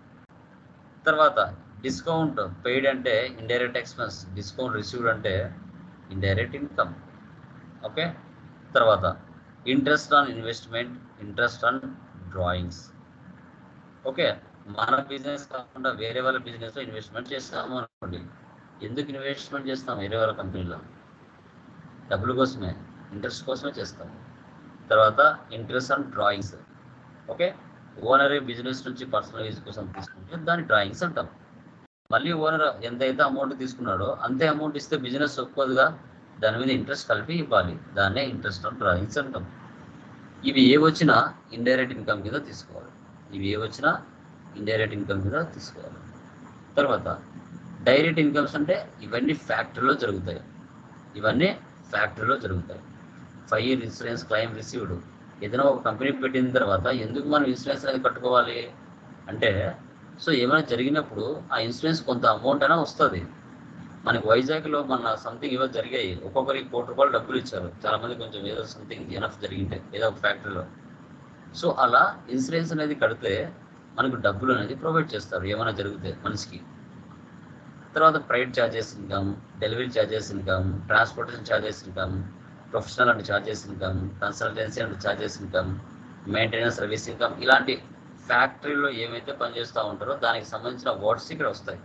తర్వాత డిస్కౌంట్ పెయిడ్ అంటే ఇండైరెక్ట్ ఎక్స్పెన్స్ డిస్కౌంట్ రిసీవ్డ్ అంటే ఇండైరెక్ట్ ఇన్కమ్ ఓకే తర్వాత interest on investment interest on drawings okay మన business కాకుండా వేరే వాళ్ళ బిజినెస్లో ఇన్వెస్ట్మెంట్ చేస్తాము అనుకోండి ఎందుకు ఇన్వెస్ట్మెంట్ చేస్తాం వేరే వాళ్ళ కంపెనీలో డబ్బుల కోసమే ఇంట్రెస్ట్ కోసమే చేస్తాం తర్వాత interest on drawings okay owner business నుంచి పర్సనల్ యూజ్ కోసం తీసుకుంటే దాని డ్రాయింగ్స్ అంటాం మళ్ళీ ఓనర్ ఎంతైతే అమౌంట్ తీసుకున్నాడో అంతే అమౌంట్ ఇస్తే బిజినెస్ ఒప్పుకోదుగా దాని మీద ఇంట్రెస్ట్ కలిపి ఇవ్వాలి దాన్నే ఇంట్రెస్ట్ ఆన్ డ్రాయింగ్స్ అంటాం ఇవి ఏ వచ్చినా ఇండైరెక్ట్ ఇన్కమ్ కింద తీసుకోవాలి ఇవి ఏ వచ్చినా ఇండైరెక్ట్ ఇన్కమ్ కింద తీసుకోవాలి తర్వాత డైరెక్ట్ ఇన్కమ్స్ అంటే ఇవన్నీ ఫ్యాక్టరీలో జరుగుతాయి ఇవన్నీ ఫ్యాక్టరీలో జరుగుతాయి five year insurance claim received ఏదైనా ఒక కంపెనీ పెట్టిన తర్వాత ఎందుకు మనం ఇన్సూరెన్స్ అనేది కట్టుకోవాలి అంటే సో ఏమైనా జరిగినప్పుడు ఆ ఇన్సూరెన్స్ కొంత అమౌంట్ అయినా వస్తుంది మనకి వైజాగ్లో మన సంథింగ్ ఏవో జరిగాయి ఒక్కొక్కరికి కోటి రూపాయలు డబ్బులు ఇచ్చారు చాలా మంది కొంచెం ఏదో సంథింగ్ ఎనఫ్ జరిగింటే ఏదో ఒక ఫ్యాక్టరీలో సో అలా ఇన్సూరెన్స్ అనేది కడితే మనకు డబ్బులు అనేది ప్రొవైడ్ చేస్తారు ఏమైనా జరిగితే మనిషికి తర్వాత private charges income delivery charges income transportation charges income professional and charges income consultancy and charges income maintenance service income ఇలాంటి ఫ్యాక్టరీలో ఏమైతే పనిచేస్తూ ఉంటారో దానికి సంబంధించిన వర్డ్స్ ఇక్కడ వస్తాయి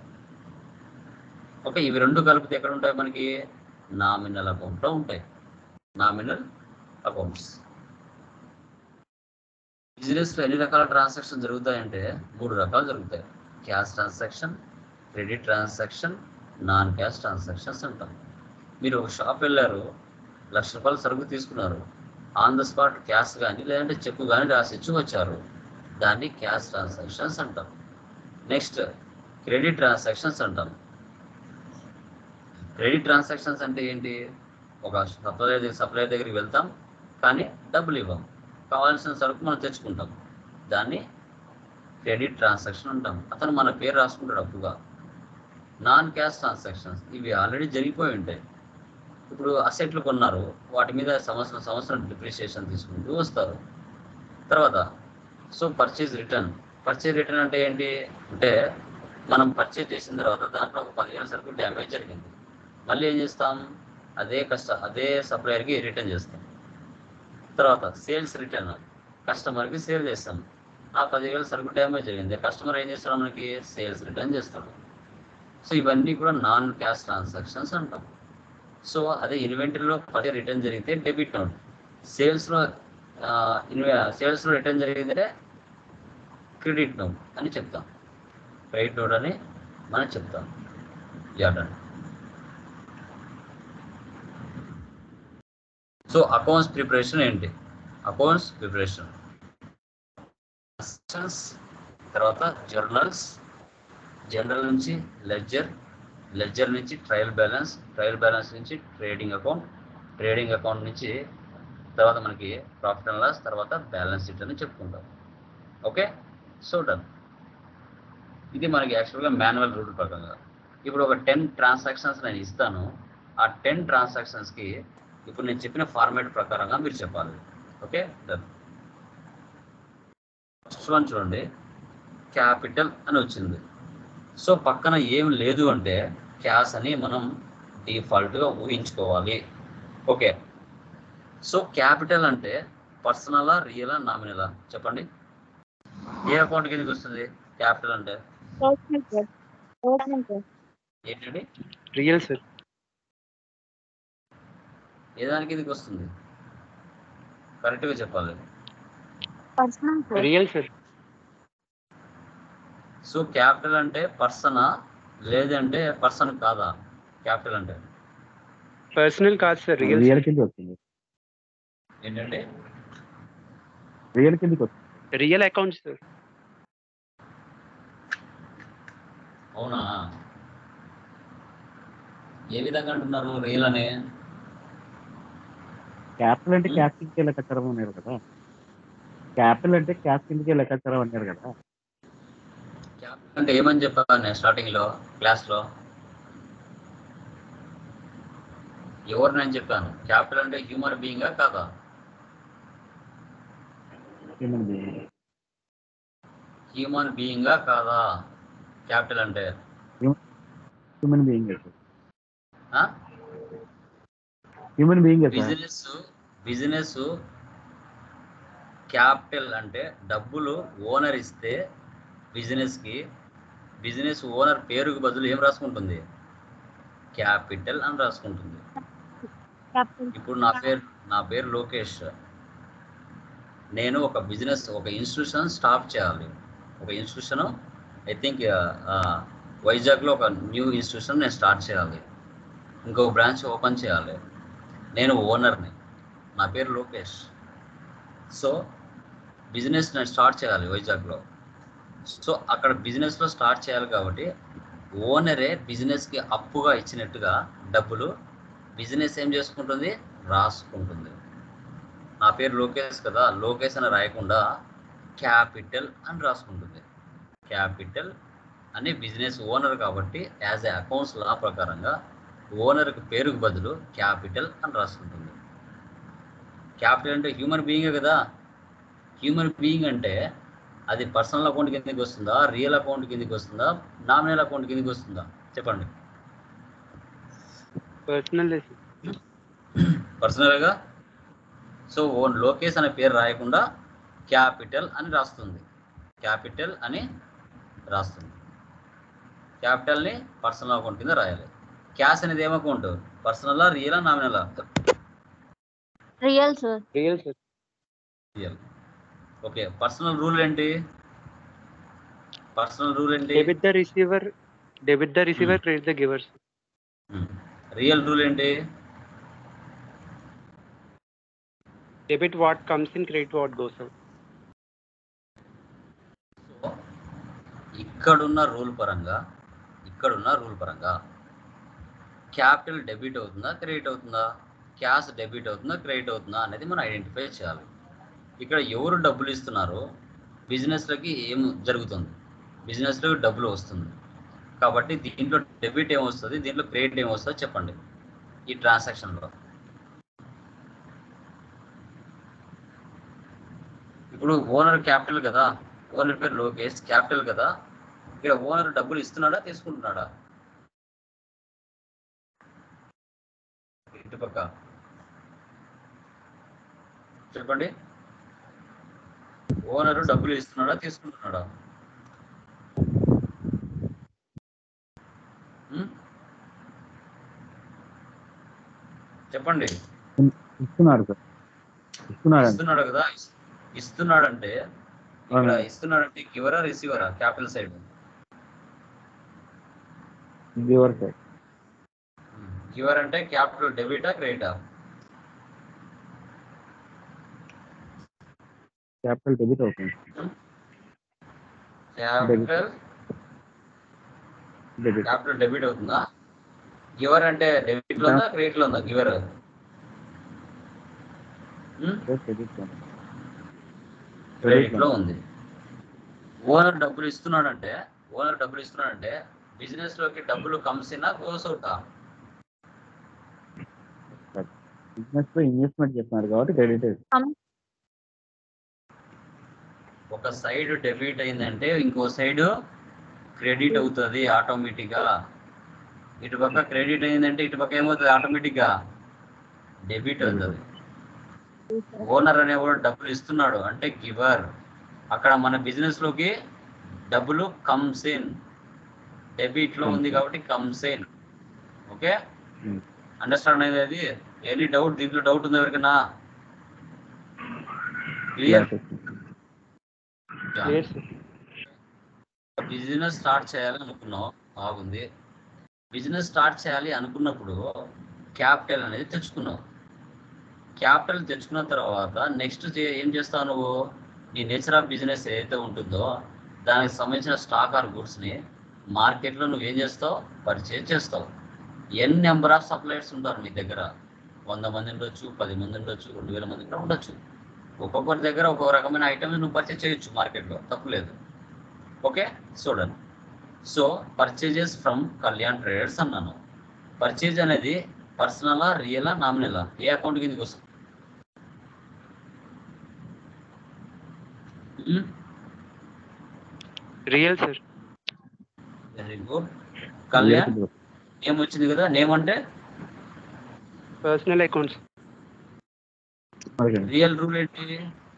ఓకే ఇవి రెండు కలిపితే ఎక్కడ ఉంటాయి మనకి నామినల్ అకౌంట్లో ఉంటాయి నామినల్ అకౌంట్స్ బిజినెస్లో ఎన్ని రకాల ట్రాన్సాక్షన్ జరుగుతాయంటే మూడు రకాలు జరుగుతాయి cash transaction credit transaction non cash transactions అంటాం మీరు ఒక షాప్ వెళ్ళారు లక్ష రూపాయలు సరుకు తీసుకున్నారు ఆన్ ద స్పాట్ క్యాష్ కానీ లేదంటే చెక్ కానీ రాసిచ్చి వచ్చారు దాన్ని క్యాష్ ట్రాన్సాక్షన్స్ అంటాం నెక్స్ట్ క్రెడిట్ ట్రాన్సాక్షన్స్ అంటాం క్రెడిట్ ట్రాన్సాక్షన్స్ అంటే ఏంటి ఒక సప్లయర్ దగ్గర సప్లయర్ దగ్గరికి వెళ్తాం కానీ డబ్బులు ఇవ్వం కావాల్సిన సరుకు మనం తెచ్చుకుంటాం దాన్ని క్రెడిట్ ట్రాన్సాక్షన్ అంటాం అతను మన పేరు రాసుకుంటాడు అప్పుగా నాన్ క్యాష్ ట్రాన్సాక్షన్స్ ఇవి ఆల్రెడీ జరిగిపోయి ఉంటాయి ఇప్పుడు అసెట్లు కొన్నారు వాటి మీద సంవత్సరం సంవత్సరం డిప్రిషియేషన్ తీసుకుంటూ వస్తారు తర్వాత so purchase return purchase return అంటే ఏంటి అంటే మనం పర్చేజ్ చేసిన తర్వాత దాంట్లో ఒక పదిహేను సరుకు డ్యామేజ్ జరిగింది మళ్ళీ ఏం చేస్తాం అదే కష్ట అదే సప్లయర్కి రిటర్న్ చేస్తాం తర్వాత సేల్స్ రిటర్న్ కస్టమర్కి సేల్ చేస్తాం ఆ పదివేల సరుకు డ్యామేజ్ జరిగింది కస్టమర్ ఏం చేస్తాడు మనకి సేల్స్ రిటర్న్ చేస్తాడు సో ఇవన్నీ కూడా నాన్ క్యాష్ ట్రాన్సాక్షన్స్ అంటాం సో అదే ఇన్వెంటరీలో పదే రిటర్న్ జరిగితే డెబిట్ నోట్ సేల్స్లో సేల్స్లో రిటర్న్ జరిగితే క్రెడిట్ నోట్ అని చెప్తాం క్రెడిట్ నోట్ అని మనం చెప్తాం యాడన్ సో అకౌంట్స్ ప్రిపరేషన్ ఏంటి అకౌంట్స్ ప్రిపరేషన్ తర్వాత జర్నల్స్ జనరల్ నుంచి లెడ్జర్ లెడ్జర్ నుంచి ట్రయల్ బ్యాలెన్స్ ట్రయల్ బ్యాలెన్స్ నుంచి ట్రేడింగ్ అకౌంట్ ట్రేడింగ్ అకౌంట్ నుంచి తర్వాత మనకి ప్రాఫిట్ అండ్ లాస్ తర్వాత బ్యాలెన్స్ షీట్ అని చెప్పుకుంటాం ఓకే సో డన్ ఇది మనకి యాక్చువల్గా మాన్యువల్ రూల్ ప్రకారంగా ఇప్పుడు ఒక టెన్ ట్రాన్సాక్షన్స్ నేను ఇస్తాను ఆ టెన్ ట్రాన్సాక్షన్స్కి ఇప్పుడు నేను చెప్పిన ఫార్మాట్ ప్రకారంగా మీరు చెప్పాలి ఓకే డన్ ఫస్ట్ వన్ చూడండి క్యాపిటల్ అని వచ్చింది సో పక్కన ఏం లేదు అంటే క్యాష్ అని మనం డిఫాల్ట్గా ఊహించుకోవాలి ఓకే సో క్యాపిటల్ అంటే పర్సనలా రియలా నామినలా చెప్పండి ఏ అకౌంట్ కిందకి వస్తుంది క్యాపిటల్ అంటే పర్సనల్ సార్ పర్సనల్ సార్ ఏంటండి రియల్ సార్ ఏ దాని కిందకి వస్తుంది కరెక్ట్గా చెప్పాలి personal sir real sir so capital అంటే పర్సనా లేదంటే పర్సన్ కాదా క్యాపిటల్ అంటే పర్సనల్ కాదు సార్ రియల్ రియల్ కింద వస్తుంది ఏంటంటే రియల్ కిందకి వస్తుంది రియల్ అకౌంట్ సార్ అవునా ఏ విధంగా అంటున్నారు రియల్ అనే క్యాపిటల్ అంటే క్యాష్ కిందకి లెక్కాచారం అన్నారు కదా క్యాపిటల్ అంటే క్యాష్ కిందకి లెక్కాచారం అన్నారు కదా క్యాపిటల్ అంటే ఏమని చెప్పాను నేను స్టార్టింగ్ లో క్లాస్ లో ఎవరు నేను చెప్పాను క్యాపిటల్ అంటే హ్యూమన్ బీయింగా కాదా హ్యూమన్ బీయింగ్ హ్యూమన్ బీయింగా కాదా క్యాపిటల్ అంటే హ్యూమన్ బీయింగ్ ఆ? Human being business business capital అంటే డబ్బులు ఓనర్ ఇస్తే బిజినెస్కి బిజినెస్ ఓనర్ పేరుకు బదులు ఏం రాసుకుంటుంది క్యాపిటల్ అని రాసుకుంటుంది క్యాపిటల్ ఇప్పుడు నా పేరు నా పేరు లోకేష్ నేను ఒక బిజినెస్ ఒక ఇన్స్టిట్యూషన్ స్టార్ట్ చేయాలి ఒక ఇన్స్టిట్యూషన్ ఐ థింక్ వైజాగ్లో ఒక న్యూ ఇన్స్టిట్యూషన్ నేను స్టార్ట్ చేయాలి ఇంకో బ్రాంచ్ ఓపెన్ చేయాలి నేను ఓనర్ని నా పేరు లోకేష్ సో బిజినెస్ నేను స్టార్ట్ చేయాలి వైజాగ్లో సో అక్కడ బిజినెస్లో స్టార్ట్ చేయాలి కాబట్టి ఓనరే బిజినెస్కి అప్పుగా ఇచ్చినట్టుగా డబ్బులు బిజినెస్ ఏం చేసుకుంటుంది రాసుకుంటుంది నా పేరు లోకేష్ కదా లోకేష్ అని రాయకుండా క్యాపిటల్ అని రాసుకుంటుంది క్యాపిటల్ అని బిజినెస్ ఓనర్ కాబట్టి యాజ్ ఏ అకౌంట్స్ లా ప్రకారంగా ఓనర్కి పేరుకు బదులు క్యాపిటల్ అని రాసుకుంటుంది క్యాపిటల్ అంటే హ్యూమన్ బీయింగే కదా హ్యూమన్ బీయింగ్ అంటే అది పర్సనల్ అకౌంట్ కిందకి వస్తుందా రియల్ అకౌంట్ కిందకి వస్తుందా నామినల్ అకౌంట్ కిందకి వస్తుందా చెప్పండి పర్సనల్ పర్సనల్గా సో ఓన్ లోకేష్ అనే పేరు రాయకుండా క్యాపిటల్ అని రాస్తుంది క్యాపిటల్ అని రాస్తుంది క్యాపిటల్ని పర్సనల్ అకౌంట్ కింద రాయాలి క్యాష్ అనేది ఏం అకౌంట్ పర్సనలా రియలా నామినలా real sir real sir real okay personal rule ఏంటి పర్సనల్ రూల్ ఏంటి debit the receiver debit the receiver credit the givers real rule ఏంటి debit what comes in credit what goes out so ఇక్కడున్న rule పరంగా ఇక్కడున్న rule పరంగా capital debit అవుతుందా credit అవుతుందా cash debit అవుతుందా క్రెడిట్ అవుతుందా అనేది మనం ఐడెంటిఫై చేయాలి ఇక్కడ ఎవరు డబ్బులు ఇస్తున్నారో బిజినెస్లకి ఏం జరుగుతుంది బిజినెస్లోకి డబ్బులు వస్తుంది కాబట్టి దీంట్లో డెబిట్ ఏమొస్తుంది దీంట్లో క్రెడిట్ ఏమొస్తుందో చెప్పండి ఈ ట్రాన్సాక్షన్లో ఇప్పుడు ఓనర్ క్యాపిటల్ కదా ఓనర్ పేరు లోకేష్ క్యాపిటల్ కదా ఇక్కడ ఓనర్ డబ్బులు ఇస్తున్నాడా తీసుకుంటున్నాడా ఇటుపక్క చెప్పండి ఓనర్ డబ్బులు ఇస్తున్నాడా తీసుకుంటున్నాడా చెప్పండి ఇస్తున్నారు సార్ ఇస్తున్నారు ఇస్తున్నాడు కదా ఇస్- ఇస్తున్నాడంటే ఇక్కడ అవును. ఇస్తున్నాడంటే గివరా రిసీవరా capital side giver sir giver అంటే క్యాపిటల్ డెబిటా క్రెడిటా క్యాపిటల్ డెబిట్ అవుతుంది క్యాపిటల్ డెబిట్ క్యాపిటల్ డెబిట్ అవుతుందా గివర్ అంటే డెబిట్ లో ఉందా క్రెడిట్ లో ఉందా గివర్ డెబిట్ క్రెడిట్ లో ఉంది ఓనర్ డబ్బులు ఇస్తున్నాడంటే ఓనర్ డబ్బులు ఇస్తున్నాడంటే బిజినెస్ లోకి డబ్బులు కమ్స్ ఇన్ క్లోజ్ అవుతా బిజినెస్ లో ఇన్వెస్ట్మెంట్ చేస్తున్నారు కాబట్టి క్రెడిట్ ఒక సైడ్ డెబిట్ అయిందంటే ఇంకో సైడ్ క్రెడిట్ అవుతుంది ఆటోమేటిక్ గా ఇటు పక్క క్రెడిట్ అయిందంటే ఇటు పక్క ఏమవుతుంది ఆటోమేటిక్ గా డెబిట్ అవుతుంది ఓనర్ అనేవాడు డబ్బులు ఇస్తున్నాడు అంటే గివర్ అక్కడ మన బిజినెస్ లోకి డబ్బులు కమ్స్ ఇన్ డెబిట్ లో ఉంది కాబట్టి comes in okay Hmm. Understand అనేది అది ఎనీ డౌట్ దీంట్లో డౌట్ ఉంది ఎవరికైనా clear clear sir business start చేయాలి అనుకున్నావు బాగుంది బిజినెస్ స్టార్ట్ చేయాలి అనుకున్నప్పుడు క్యాపిటల్ అనేది తెచ్చుకున్నావు క్యాపిటల్ తెచ్చుకున్న తర్వాత నెక్స్ట్ ఏం చేస్తావు నువ్వు నీ నేచర్ ఆఫ్ బిజినెస్ ఏదైతే ఉంటుందో దానికి సంబంధించిన స్టాక్ ఆర్ గుడ్స్ని మార్కెట్లో నువ్వు ఏం చేస్తావు పర్చేజ్ చేస్తావు ఎన్ నెంబర్ ఆఫ్ సప్లయర్స్ ఉంటారు నీ దగ్గర వంద మంది ఉండొచ్చు పది మంది ఉండొచ్చు రెండు వేల మంది కూడా ఉండొచ్చు ఒక్కొక్కరి దగ్గర ఒక్కొక్క రకమైన ఐటమ్స్ నువ్వు పర్చేజ్ చేయొచ్చు మార్కెట్లో తప్పులేదు ఓకే చూడండి so purchases from Kalyan traders అన్నాను పర్చేజ్ అనేది పర్సనలా రియలా నామినలా ఏ అకౌంట్ కిందకి వస్తుంది real sir very good Kalyan name వచ్చింది కదా నేమ్ అంటే పర్సనల్ అకౌంట్స్ రియల్ రూల్ ఏంటి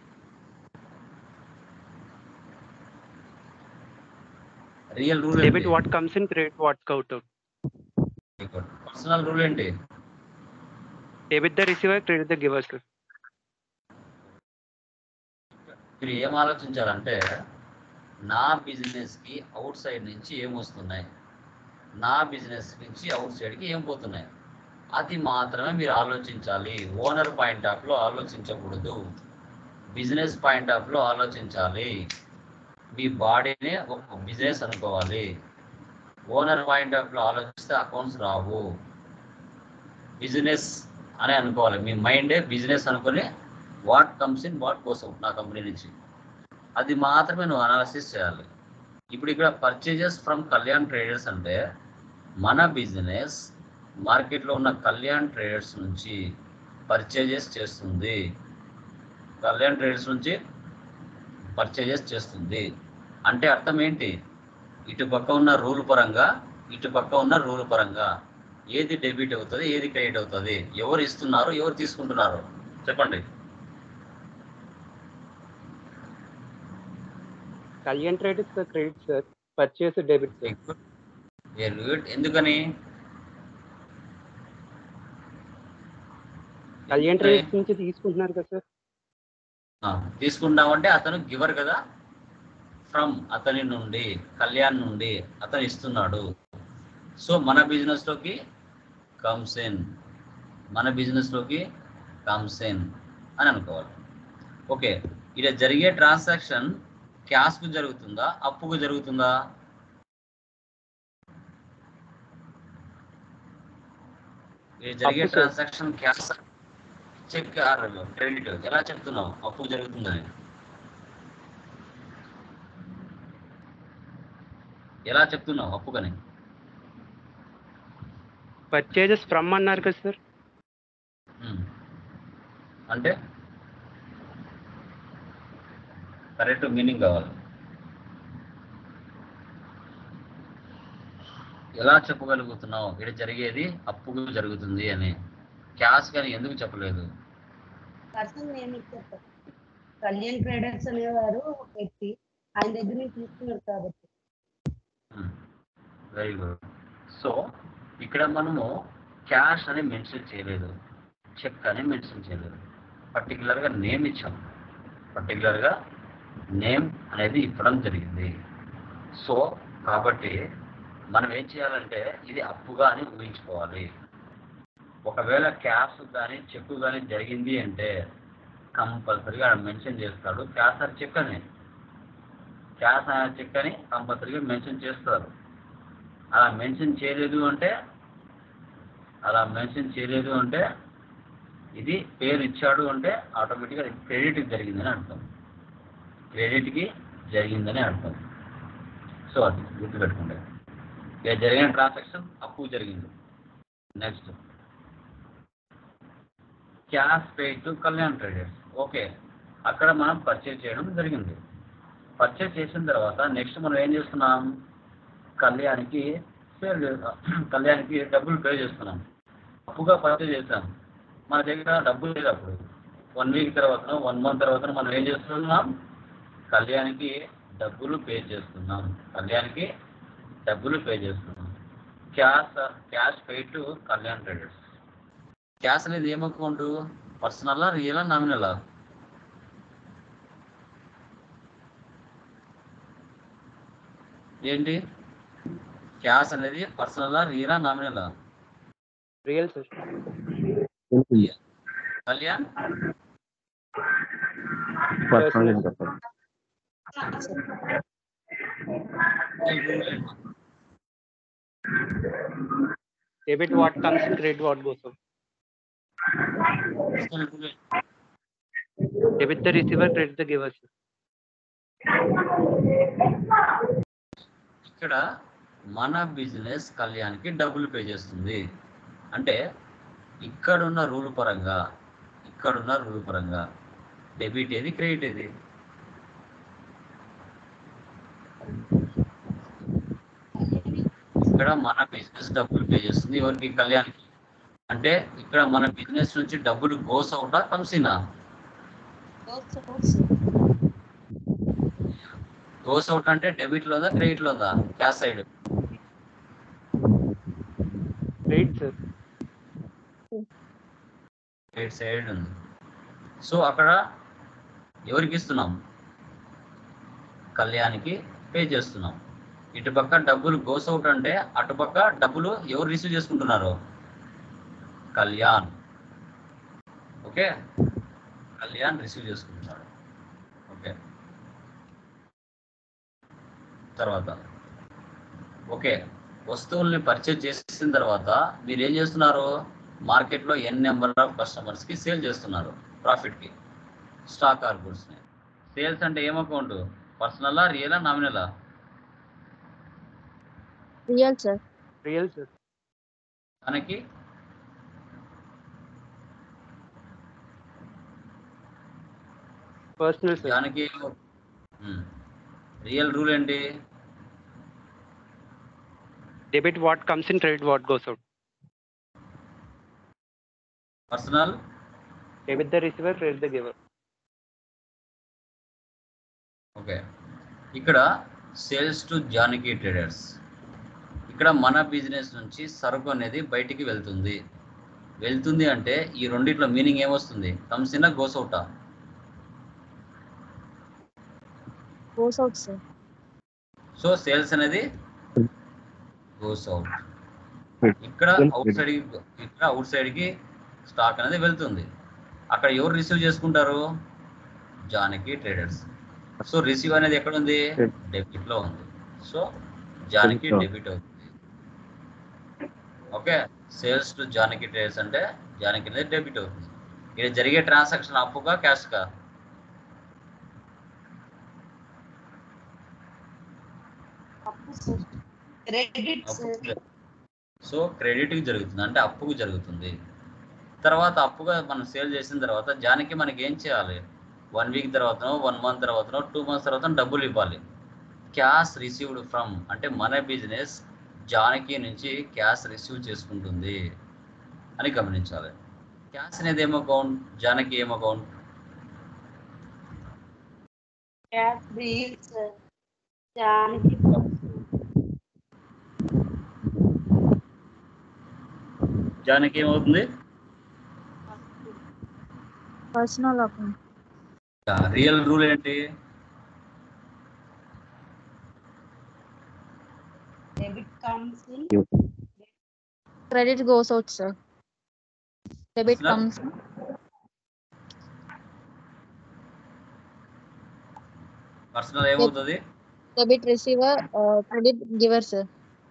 real rule debit what comes in credit what out out personal rule ఏంటి debit the receiver credit the giver sir మీరు ఏం ఆలోచించాలంటే నా బిజినెస్ కి అవుట్ సైడ్ నుంచి ఏం వస్తున్నాయి నా బిజినెస్ నుంచి అవుట్ సైడ్ కి ఏం పోతున్నాయి అది మాత్రమే మీరు ఆలోచించాలి ఓనర్ పాయింట్ ఆఫ్ లో ఆలోచించకూడదు బిజినెస్ పాయింట్ ఆఫ్ లో ఆలోచించాలి మీ బాడీని ఒక బిజినెస్ అనుకోవాలి ఓనర్ పాయింట్ ఆఫ్ లో ఆలోచిస్తే అకౌంట్స్ రావు బిజినెస్ అని అనుకోవాలి మీ మైండే బిజినెస్ అనుకుని వాట్ కమ్స్ ఇన్ వాట్ కోసం నా కంపెనీ నుంచి అది మాత్రమే నువ్వు అనాలిసిస్ చేయాలి ఇప్పుడు ఇక్కడ పర్చేజెస్ ఫ్రమ్ కళ్యాణ్ ట్రేడర్స్ అంటే మన బిజినెస్ మార్కెట్లో ఉన్న కళ్యాణ్ ట్రేడర్స్ నుంచి పర్చేజెస్ చేస్తుంది కళ్యాణ్ ట్రేడర్స్ నుంచి పర్చేజెస్ చేస్తుంది అంటే అర్థం ఏంటి ఇటు పక్క ఉన్న రూల్ పరంగా ఇటు పక్క ఉన్న రూల్ పరంగా ఏది డెబిట్ అవుతుంది ఏది క్రెడిట్ అవుతుంది ఎవరు ఇస్తున్నారు ఎవరు తీసుకుంటున్నారు చెప్పండి Kalyan traders credit sir purchase debit sir very good ఎందుకని కళ్యాణ్ ట్రేడర్స్ నుంచి తీసుకుంటున్నారు కదా సార్ ఆ, తీసుకుంటామంటే అతను గివర్ కదా ఫ్రమ్ అతని నుండి కళ్యాణ్ నుండి అతను ఇస్తున్నాడు సో మన బిజినెస్ లోకి కమ్స్ ఇన్ మన బిజినెస్ లోకి కమ్స్ ఇన్ అని అనుకోవాలి ఓకే ఇక్కడ జరిగే ట్రాన్సాక్షన్ క్యాష్ కు జరుగుతుందా అప్పుకు జరుగుతుందా ఇక్కడ జరిగే అప్పు, sir. Transaction cash cheque or credit ఎలా చెప్తున్నావు అప్పు జరుగుతుందని ఎలా చెప్తున్నావు అప్పుకని పర్చేజెస్ ఫ్రమ్ అన్నారు కదా సార్ ఉమ్. అంటే కరెక్ట్ మీనింగ్ కావాలి ఎలా చెప్పగలుగుతున్నావు ఇక్కడ జరిగేది అప్పుకు జరుగుతుంది అని క్యాష్ కానీ ఎందుకు చెప్పలేదు పర్సన్ నేమ్ ఇచ్చేస్తారు కళ్యాణ్ ట్రేడర్స్ అనేవారు ఒక వ్యక్తి ఆయన దగ్గర నుంచి తీసుకున్నారు కాబట్టి వెరీ గుడ్ సో ఇక్కడ మనము క్యాష్ అని మెన్షన్ చేయలేదు చెక్ అని మెన్షన్ చేయలేదు పర్టికులర్గా నేమ్ ఇచ్చాం పర్టికులర్గా నేమ్ అనేది ఇవ్వడం జరిగింది సో కాబట్టి మనం ఏం చేయాలంటే ఇది అప్పుగా అని ఊహించుకోవాలి ఒకవేళ క్యాష్ కానీ చెక్ కానీ జరిగింది అంటే కంపల్సరీగా మెన్షన్ చేస్తాడు క్యాష్ ఆర్ చెక్ అని క్యాష్ అనే చెక్ అని కంపల్సరీగా మెన్షన్ చేస్తారు అలా మెన్షన్ చేయలేదు అంటే అలా మెన్షన్ చేయలేదు అంటే ఇది పేరు ఇచ్చాడు అంటే ఆటోమేటిక్గా క్రెడిట్కి జరిగిందని అర్థం క్రెడిట్కి జరిగిందని అర్థం సో అది గుర్తుపెట్టుకోండి ఇక జరిగిన ట్రాన్సాక్షన్ అప్పు జరిగింది next cash pay to Kalyan traders okay అక్కడ మనం పర్చేజ్ చేయడం జరిగింది పర్చేజ్ చేసిన తర్వాత నెక్స్ట్ మనం ఏం చేస్తున్నాం కళ్యాణ్కి సేల్ కళ్యాణ్కి డబ్బులు పే చేస్తున్నాం అప్పుగా పర్చేజ్ చేస్తాం మన దగ్గర డబ్బులు లేదు అప్పుడు వన్ వీక్ తర్వాత వన్ మంత్ తర్వాత మనం ఏం చేస్తున్నాం కళ్యాణ్కి డబ్బులు పే చేస్తున్నాం కళ్యాణ్కి డబ్బులు పే చేస్తున్నాం cash cash pay to Kalyan traders cash అనేది ఏం అకౌంట్ పర్సనలా రియలా నామినలా ఏంటి క్యాష్ అనేది పర్సనలా రియలా నామినలా real sir Kalyan personal income Debit what comes in, credit what goes out. Debit the receiver, credit the giver. sir. ఇక్కడ మన బిజినెస్ కళ్యాణ్కి డబ్బులు పే చేస్తుంది అంటే ఇక్కడున్న రూల్ పరంగా ఇక్కడున్న రూల్ పరంగా డెబిట్ ఏది క్రెడిట్ ఏది ఇక్కడ మన బిజినెస్ డబ్బులు పే చేస్తుంది ఎవరికి కళ్యాణ్కి అంటే ఇక్కడ మన బిజినెస్ నుంచి డబ్బులు గోస్ అవుటా కమ్సినా గోస్ అవుట్ అంటే డెబిట్ లోదా క్రెడిట్ లోదా cash side Credit sir. Credit side ఉంది సో అక్కడ ఎవరికి ఇస్తున్నాం కళ్యాణ్కి పే చేస్తున్నాం ఇటుపక్క డబ్బులు గోస్ అవుట్ అంటే అటుపక్క డబ్బులు ఎవరు రిసీవ్ చేసుకుంటున్నారు కళ్యాణ్ ఓకే కళ్యాణ్ రిసీవ్ చేసుకుంటున్నాడు ఓకే తర్వాత ఓకే వస్తువుల్ని పర్చేజ్ చేసిన తర్వాత మీరు ఏం చేస్తున్నారు మార్కెట్లో ఎన్ నెంబర్ ఆఫ్ కస్టమర్స్కి సేల్ చేస్తున్నారు ప్రాఫిట్కి స్టాక్ ఆర్ గుడ్స్ని సేల్స్ అంటే ఏం అకౌంట్ పర్సనలా రియలా నామినలా రియల్ సార్ Real sir. మనకి Personal sir. దానికి రియల్ రూల్ ఏంటి Debit what comes in, credit what goes out. Personal Debit the receiver, credit the giver. Okay ఇక్కడ సేల్స్ టు జానకి ట్రేడర్స్ ఇక్కడ మన బిజినెస్ నుంచి సరుకు అనేది బయటికి వెళ్తుంది వెళ్తుంది అంటే ఈ రెండిట్లో మీనింగ్ ఏమొస్తుంది కమ్స్ ఇన్ గోస్ అవుటా goes out sir so sales అనేది గోస్ అవుట్ ఇక్కడ అవుట్ సైడ్ ఇక్కడ అవుట్ సైడ్ కి స్టాక్ అనేది వెళ్తుంది అక్కడ ఎవరు రిసీవ్ చేసుకుంటారు జానకి ట్రేడర్స్ సో రిసీవ్ అనేది ఎక్కడ ఉంది డెబిట్ లో ఉంది సో జానకి Debit లో. డెబిట్ అవుతుంది okay sales to Janaki traders అంటే జానకి అనేది డెబిట్ అవుతుంది ఇక్కడ జరిగే ట్రాన్సాక్షన్ అప్పుగా క్యాష్ కా క్రెడిట్ అప్పుకు సో క్రెడిట్కి జరుగుతుంది అంటే అప్పుకు జరుగుతుంది తర్వాత అప్పుగా మనం సేల్ చేసిన తర్వాత జానికి మనకి ఏం చేయాలి వన్ వీక్ తర్వాతనో వన్ మంత్ తర్వాతనో టూ మంత్స్ తర్వాత డబ్బులు ఇవ్వాలి క్యాష్ రిసీవ్డ్ ఫ్రమ్ అంటే మన బిజినెస్ జానకి నుంచి క్యాష్ రిసీవ్ చేసుకుంటుంది అని గమనించాలి క్యాష్ అనేది ఏం అకౌంట్ జానకి ఏం అకౌంట్ క్యాష్ బిల్స్ దానికి జానకి ఏమవుతుంది పర్సనల్ అకౌంట్ రియల్ రూల్ ఏంటి debit comes in credit goes out sir debit Personal? Comes personal ఏమవుతుంది debit receiver credit giver sir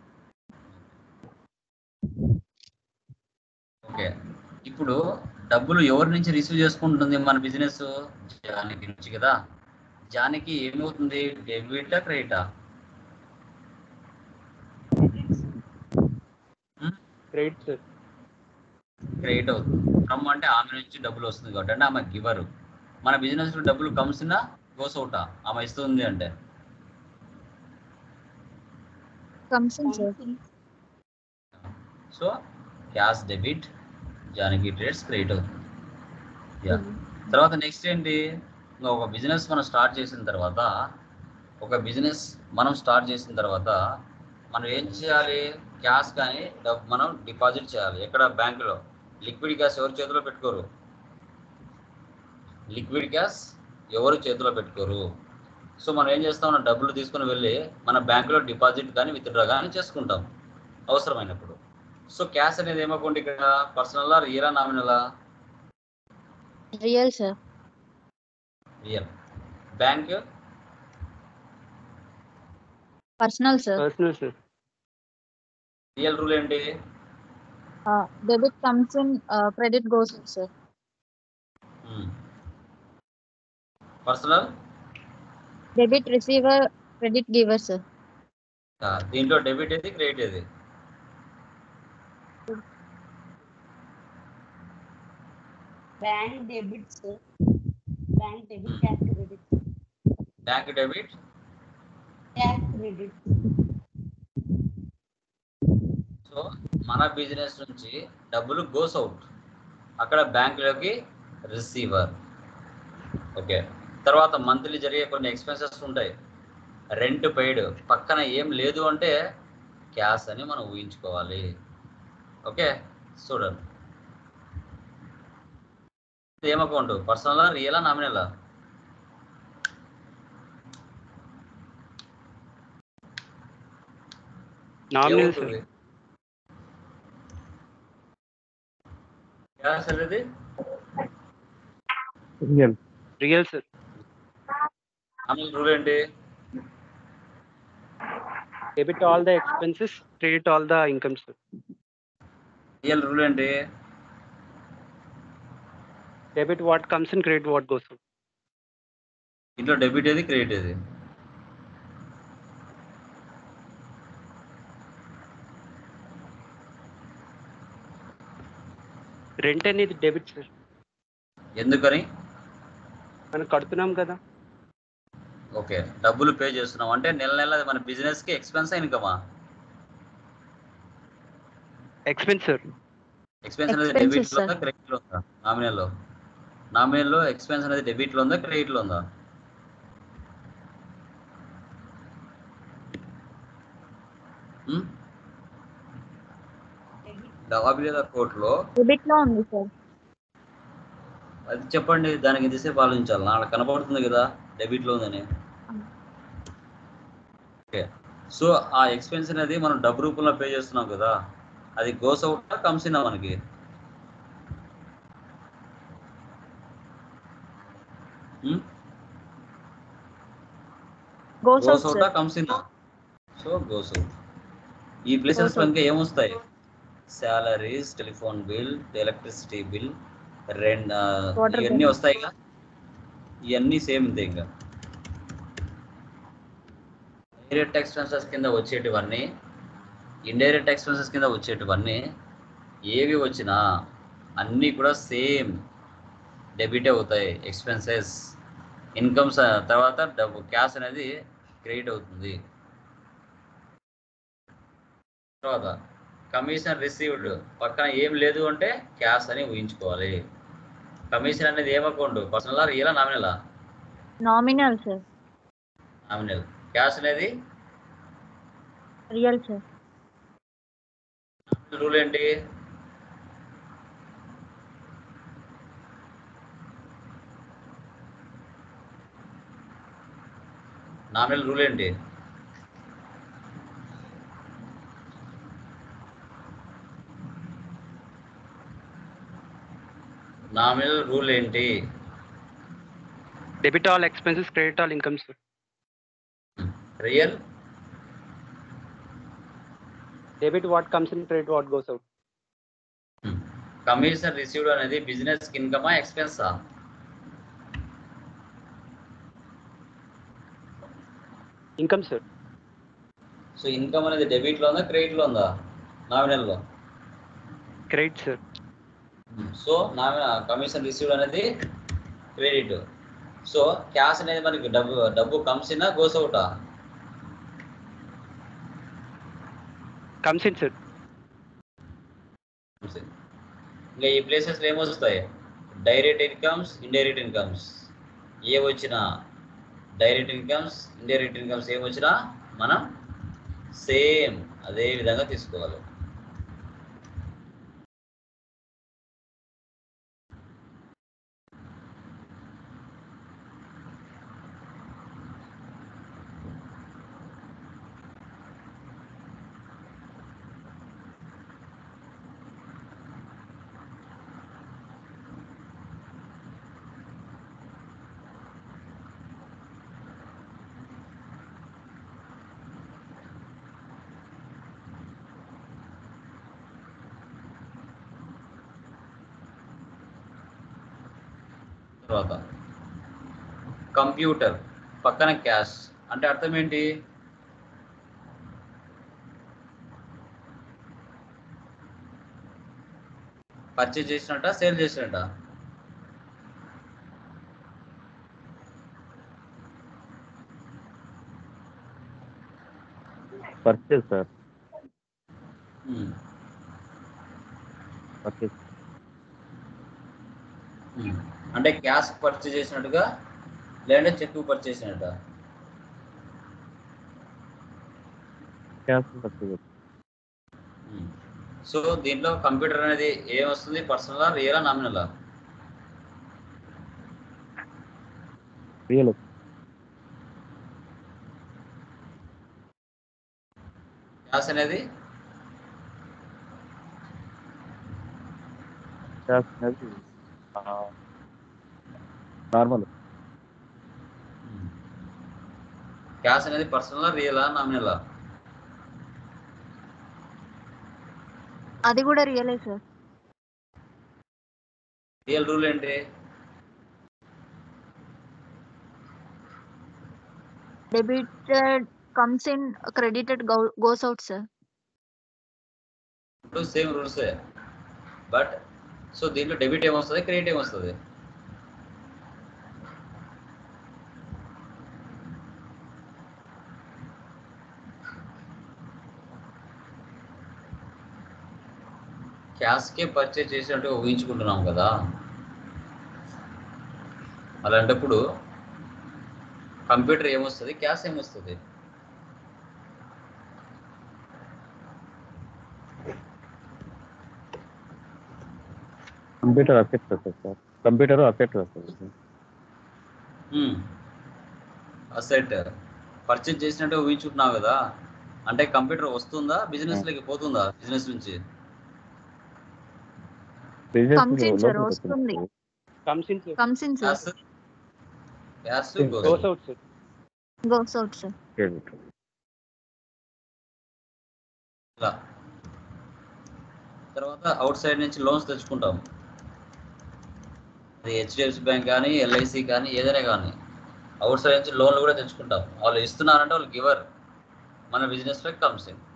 okay ఇప్పుడు డబ్బులు ఎవరి నుంచి రిసీవ్ చేసుకుంటుంది మన బిజినెస్ జానికి నుంచి కదా జానికి ఏమవుతుంది డెబిటా క్రెడిటా క్రెడిట్ సార్ క్రెడిట్ అవుతుంది ఫ్రమ్ అంటే ఆమె నుంచి డబ్బులు వస్తుంది కాబట్టి అంటే ఆమె గివర్ మన బిజినెస్ లో డబ్బులు కమ్సినా గోస్ అవుటా ఆమె ఇస్తుంది అంటే comes in sir so cash debit జానికి ట్రేడ్స్ క్రెడిట్ అవుతుంది యా తర్వాత నెక్స్ట్ ఏంటి ఇంకా ఒక బిజినెస్ మనం స్టార్ట్ చేసిన తర్వాత ఒక బిజినెస్ మనం స్టార్ట్ చేసిన తర్వాత మనం ఏం చేయాలి క్యాష్ కానీ డబ్బు మనం డిపాజిట్ చేయాలి ఎక్కడ బ్యాంకులో లిక్విడ్ క్యాష్ ఎవరి చేతిలో పెట్టుకోరు లిక్విడ్ క్యాష్ ఎవరు చేతిలో పెట్టుకోరు సో మనం ఏం చేస్తాం డబ్బులు తీసుకుని వెళ్ళి మన బ్యాంకులో డిపాజిట్ కానీ విత్డ్రా కానీ చేసుకుంటాం అవసరమైనప్పుడు సో క్యాష్ అనేది ఏమనుకోండి ఇక్కడ పర్సనల్ రియలా నామినలా real sir real bank personal sir personal sir real rule ఏంటి debit comes in credit goes out sir personal debit receiver credit giver sir దీంట్లో డెబిట్ ఏది క్రెడిట్ ఏది bank debits bank debit cash credit bank debit cash credit so మన business నుంచి డబ్బులు goes out అక్కడ బ్యాంకులోకి receiver okay తర్వాత monthly జరిగే కొన్ని ఎక్స్పెన్సెస్ ఉంటాయి రెంట్ పెయిడ్ పక్కన ఏం లేదు అంటే క్యాష్ అని మనం ఊహించుకోవాలి ఓకే చూడండి ఏం అకౌంట్ పర్సనలా రియలా నామినలా నామినల్ సార్ ఏమవుతుంది క్యాష్ అనేది real real sir nominal rule ఏంటి debit all the expenses credit all the income sir real rule ఏంటి debit what comes in credit what goes ఇంట్లో డెబిట్ ఏది క్రెడిట్ ఏది రెంట్ అనేది డెబిట్ సార్ ఎందుకని మనం కడుతున్నాం కదా ఓకే డబ్బులు పే చేస్తున్నాం అంటే నెల నెల అది మన బిజినెస్ కి ఎక్స్పెన్స్ ఇన్కమా ఎక్స్పెన్స్ సార్ ఎక్స్పెన్స్ అనేది Expenses, డెబిట్ లో sir. ఉందా క్రెడిట్ లో ఉందా నామినల్ లో నామినల్ లో ఎక్స్పెన్స్ అనేది డెబిట్ లో ఉందా క్రెడిట్ లో ఉందా Hmm? జవాబు లేదా కోర్టులో డెబిట్ లో ఉంది సార్ అది చెప్పండి దానికి ఎంతసేపు ఆలోచించాలి నాకు కనపడుతుంది కదా డెబిట్ లో ఉందని ఓకే సో ఆ ఎక్స్పెన్స్ అనేది మనం డబ్బు రూపంలో పే చేస్తున్నాం కదా అది గోస్ అవుట్ కమ్స్ ఇన్ మనకి goes goes out out sir comes in so goes out ఈ ప్లేసెస్ లో ఇంకా ఏమొస్తాయి salaries telephone bill electricity bill rent Water ఇవన్నీ bill. వస్తాయి కదా ఇవన్నీ సేమ్ ఇంతే ఇంకా డైరెక్ట్ ఎక్స్పెన్సెస్ కింద వచ్చేటివన్నీ ఇండైరెక్ట్ ఎక్స్పెన్సెస్ కింద వచ్చేటివన్నీ ఏవి వచ్చినా అన్నీ కూడా సేమ్ డెబిటే అవుతాయి ఎక్స్పెన్సెస్ ఇన్కమ్స్ తర్వాత డబ్బు క్యాష్ అనేది క్రెడిట్ అవుతుంది తర్వాత కమిషన్ రిసీవ్డ్ పక్కన ఏం లేదు అంటే క్యాష్ అని ఊహించుకోవాలి కమిషన్ అనేది ఏం అకౌంట్ పర్సనల్ రియలా నామినలా నామినల్ సార్ నామినల్ క్యాష్ అనేది రియల్ సార్ రూల్ ఏంటి నామినల్ రూల్ ఏంటి నామినల్ రూల్ ఏంటి debit all expenses credit all income sir real debit what comes in credit what goes out commission received అనేది business ఇన్కమా ఎక్స్పెన్సా income sir so income అనేది debit లో ఉందా credit లో ఉందా నామినల్ లో క్రెడిట్ సార్ సో నామిన కమిషన్ రిసీవ్డ్ అనేది క్రెడిట్ సో క్యాష్ అనేది మనకి డబ్బు డబ్బు కమ్స్ ఇన్ గోస్ అవుటా కమ్స్ ఇన్ సార్ ఇంకా ఈ ప్లేసెస్లో ఏమొస్తాయి డైరెక్ట్ ఇన్కమ్స్ ఇండైరెక్ట్ ఇన్కమ్స్ ఏ వచ్చినా డైరెక్ట్ ఇన్కమ్స్ ఇండైరెక్ట్ ఇన్కమ్స్ ఏం వచ్చినా మనం సేమ్ అదే విధంగా తీసుకోవాలి తర్వాత కంప్యూటర్ పక్కన క్యాష్ అంటే అర్థం ఏంటి పర్చేజ్ చేసినట్ట సేల్ చేసినట్ట purchase sir um, purchase um. అంటే క్యాష్ పర్చేజ్ చేసినట్టుగా లేదంటే చెక్ పర్చేజ్ చేసినట్ట క్యాష్ పర్చేజ్ ఉమ్. సో దీంట్లో కంప్యూటర్ అనేది ఏం వస్తుంది పర్సనలా రియలా నామినలా రియల్ క్యాష్ అనేది క్యాష్ అనేది నార్మల్ క్యాష్ అనేది పర్సనలా రియలా నామినలా అది కూడా రియలే సార్ రియల్ రూల్ ఏంటి debited comes in credited goes out sir ఇప్పుడు సేమ్ రూల్సే బట్ సో దీంట్లో డెబిట్ ఏమొస్తుంది క్రెడిట్ ఏమొస్తుంది క్యాష్కే పర్చేజ్ చేసినట్టు ఊహించుకుంటున్నాం కదా అలాంటప్పుడు కంప్యూటర్ ఏమొస్తుంది క్యాష్ ఏమొస్తుంది కంప్యూటర్ అసెట్ వస్తుంది సార్ కంప్యూటర్ అసెట్ వస్తుంది సార్ అసెట్ పర్చేజ్ చేసినట్టు ఊహించుకుంటున్నావు కదా అంటే కంప్యూటర్ వస్తుందా బిజినెస్ లోకి పోతుందా బిజినెస్ నుంచి బిజినెస్ Comes in, sir, వస్తుంది. Comes in sir comes in sir cash cash goes out sir goes out sir credit ఇలా తర్వాత అవుట్ సైడ్ నుంచి లోన్స్ తెచ్చుకుంటాం అది హెచ్డిఎఫ్సి బ్యాంక్ కానీ ఎల్ఐసి కానీ ఏదైనా కానీ అవుట్ సైడ్ నుంచి లోన్లు కూడా తెచ్చుకుంటాం వాళ్ళు ఇస్తున్నారంటే వాళ్ళు గివర్ మన బిజినెస్ లో కమ్స్ ఇన్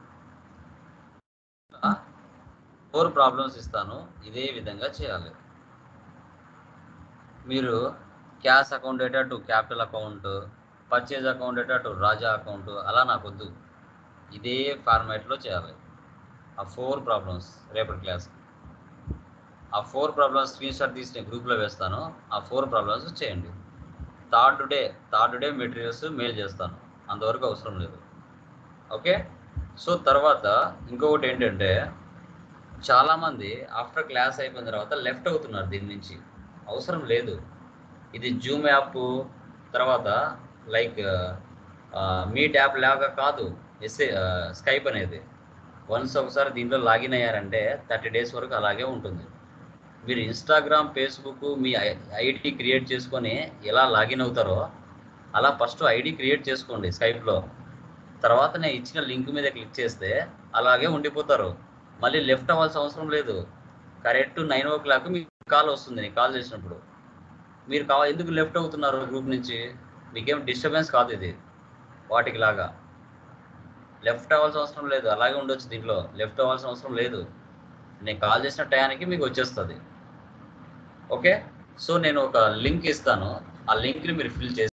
ఫోర్ ప్రాబ్లమ్స్ ఇస్తాను ఇదే విధంగా చేయాలి మీరు క్యాష్ అకౌంట్ అటు క్యాపిటల్ అకౌంట్ పర్చేజ్ అకౌంట్ అటు రాజా అకౌంట్ అలా నాకు వద్దు ఇదే ఫార్మాట్లో చేయాలి ఆ ఫోర్ ప్రాబ్లమ్స్ రేపటి క్లాస్ ఆ ఫోర్ ప్రాబ్లమ్స్ స్క్రీన్ షాట్ తీసి నేను గ్రూప్లో వేస్తాను ఆ ఫోర్ ప్రాబ్లమ్స్ చేయండి third day third day materials mail చేస్తాను అంతవరకు అవసరం లేదు ఓకే సో తర్వాత ఇంకొకటి ఏంటంటే చాలామంది ఆఫ్టర్ క్లాస్ అయిపోయిన తర్వాత లెఫ్ట్ అవుతున్నారు దీని నుంచి అవసరం లేదు ఇది జూమ్ యాప్ తర్వాత లైక్ మీట్ యాప్ లాగా కాదు ఎస్ఏ స్కైప్ అనేది వన్స్ ఒకసారి దీంట్లో లాగిన్ అయ్యారంటే థర్టీ డేస్ వరకు అలాగే ఉంటుంది మీరు ఇన్స్టాగ్రామ్ ఫేస్బుక్ మీ ఐడి క్రియేట్ చేసుకొని ఎలా లాగిన్ అవుతారో అలా ఫస్ట్ ఐడి క్రియేట్ చేసుకోండి స్కైప్లో తర్వాత నేను ఇచ్చిన లింక్ మీద క్లిక్ చేస్తే అలాగే ఉండిపోతారు మళ్ళీ లెఫ్ట్ అవ్వాల్సిన అవసరం లేదు కరెక్ట్ నైన్ ఓ క్లాక్ మీకు కాల్ వస్తుంది నేను కాల్ చేసినప్పుడు మీరు కావ ఎందుకు లెఫ్ట్ అవుతున్నారు గ్రూప్ నుంచి మీకేం డిస్టర్బెన్స్ కాదు ఇది వాటికి లాగా లెఫ్ట్ అవ్వాల్సిన అవసరం లేదు అలాగే ఉండొచ్చు దీంట్లో లెఫ్ట్ అవ్వాల్సిన అవసరం లేదు నేను కాల్ చేసిన టయానికి మీకు వచ్చేస్తుంది ఓకే సో నేను ఒక లింక్ ఇస్తాను ఆ లింక్ని మీరు ఫిల్ చేసి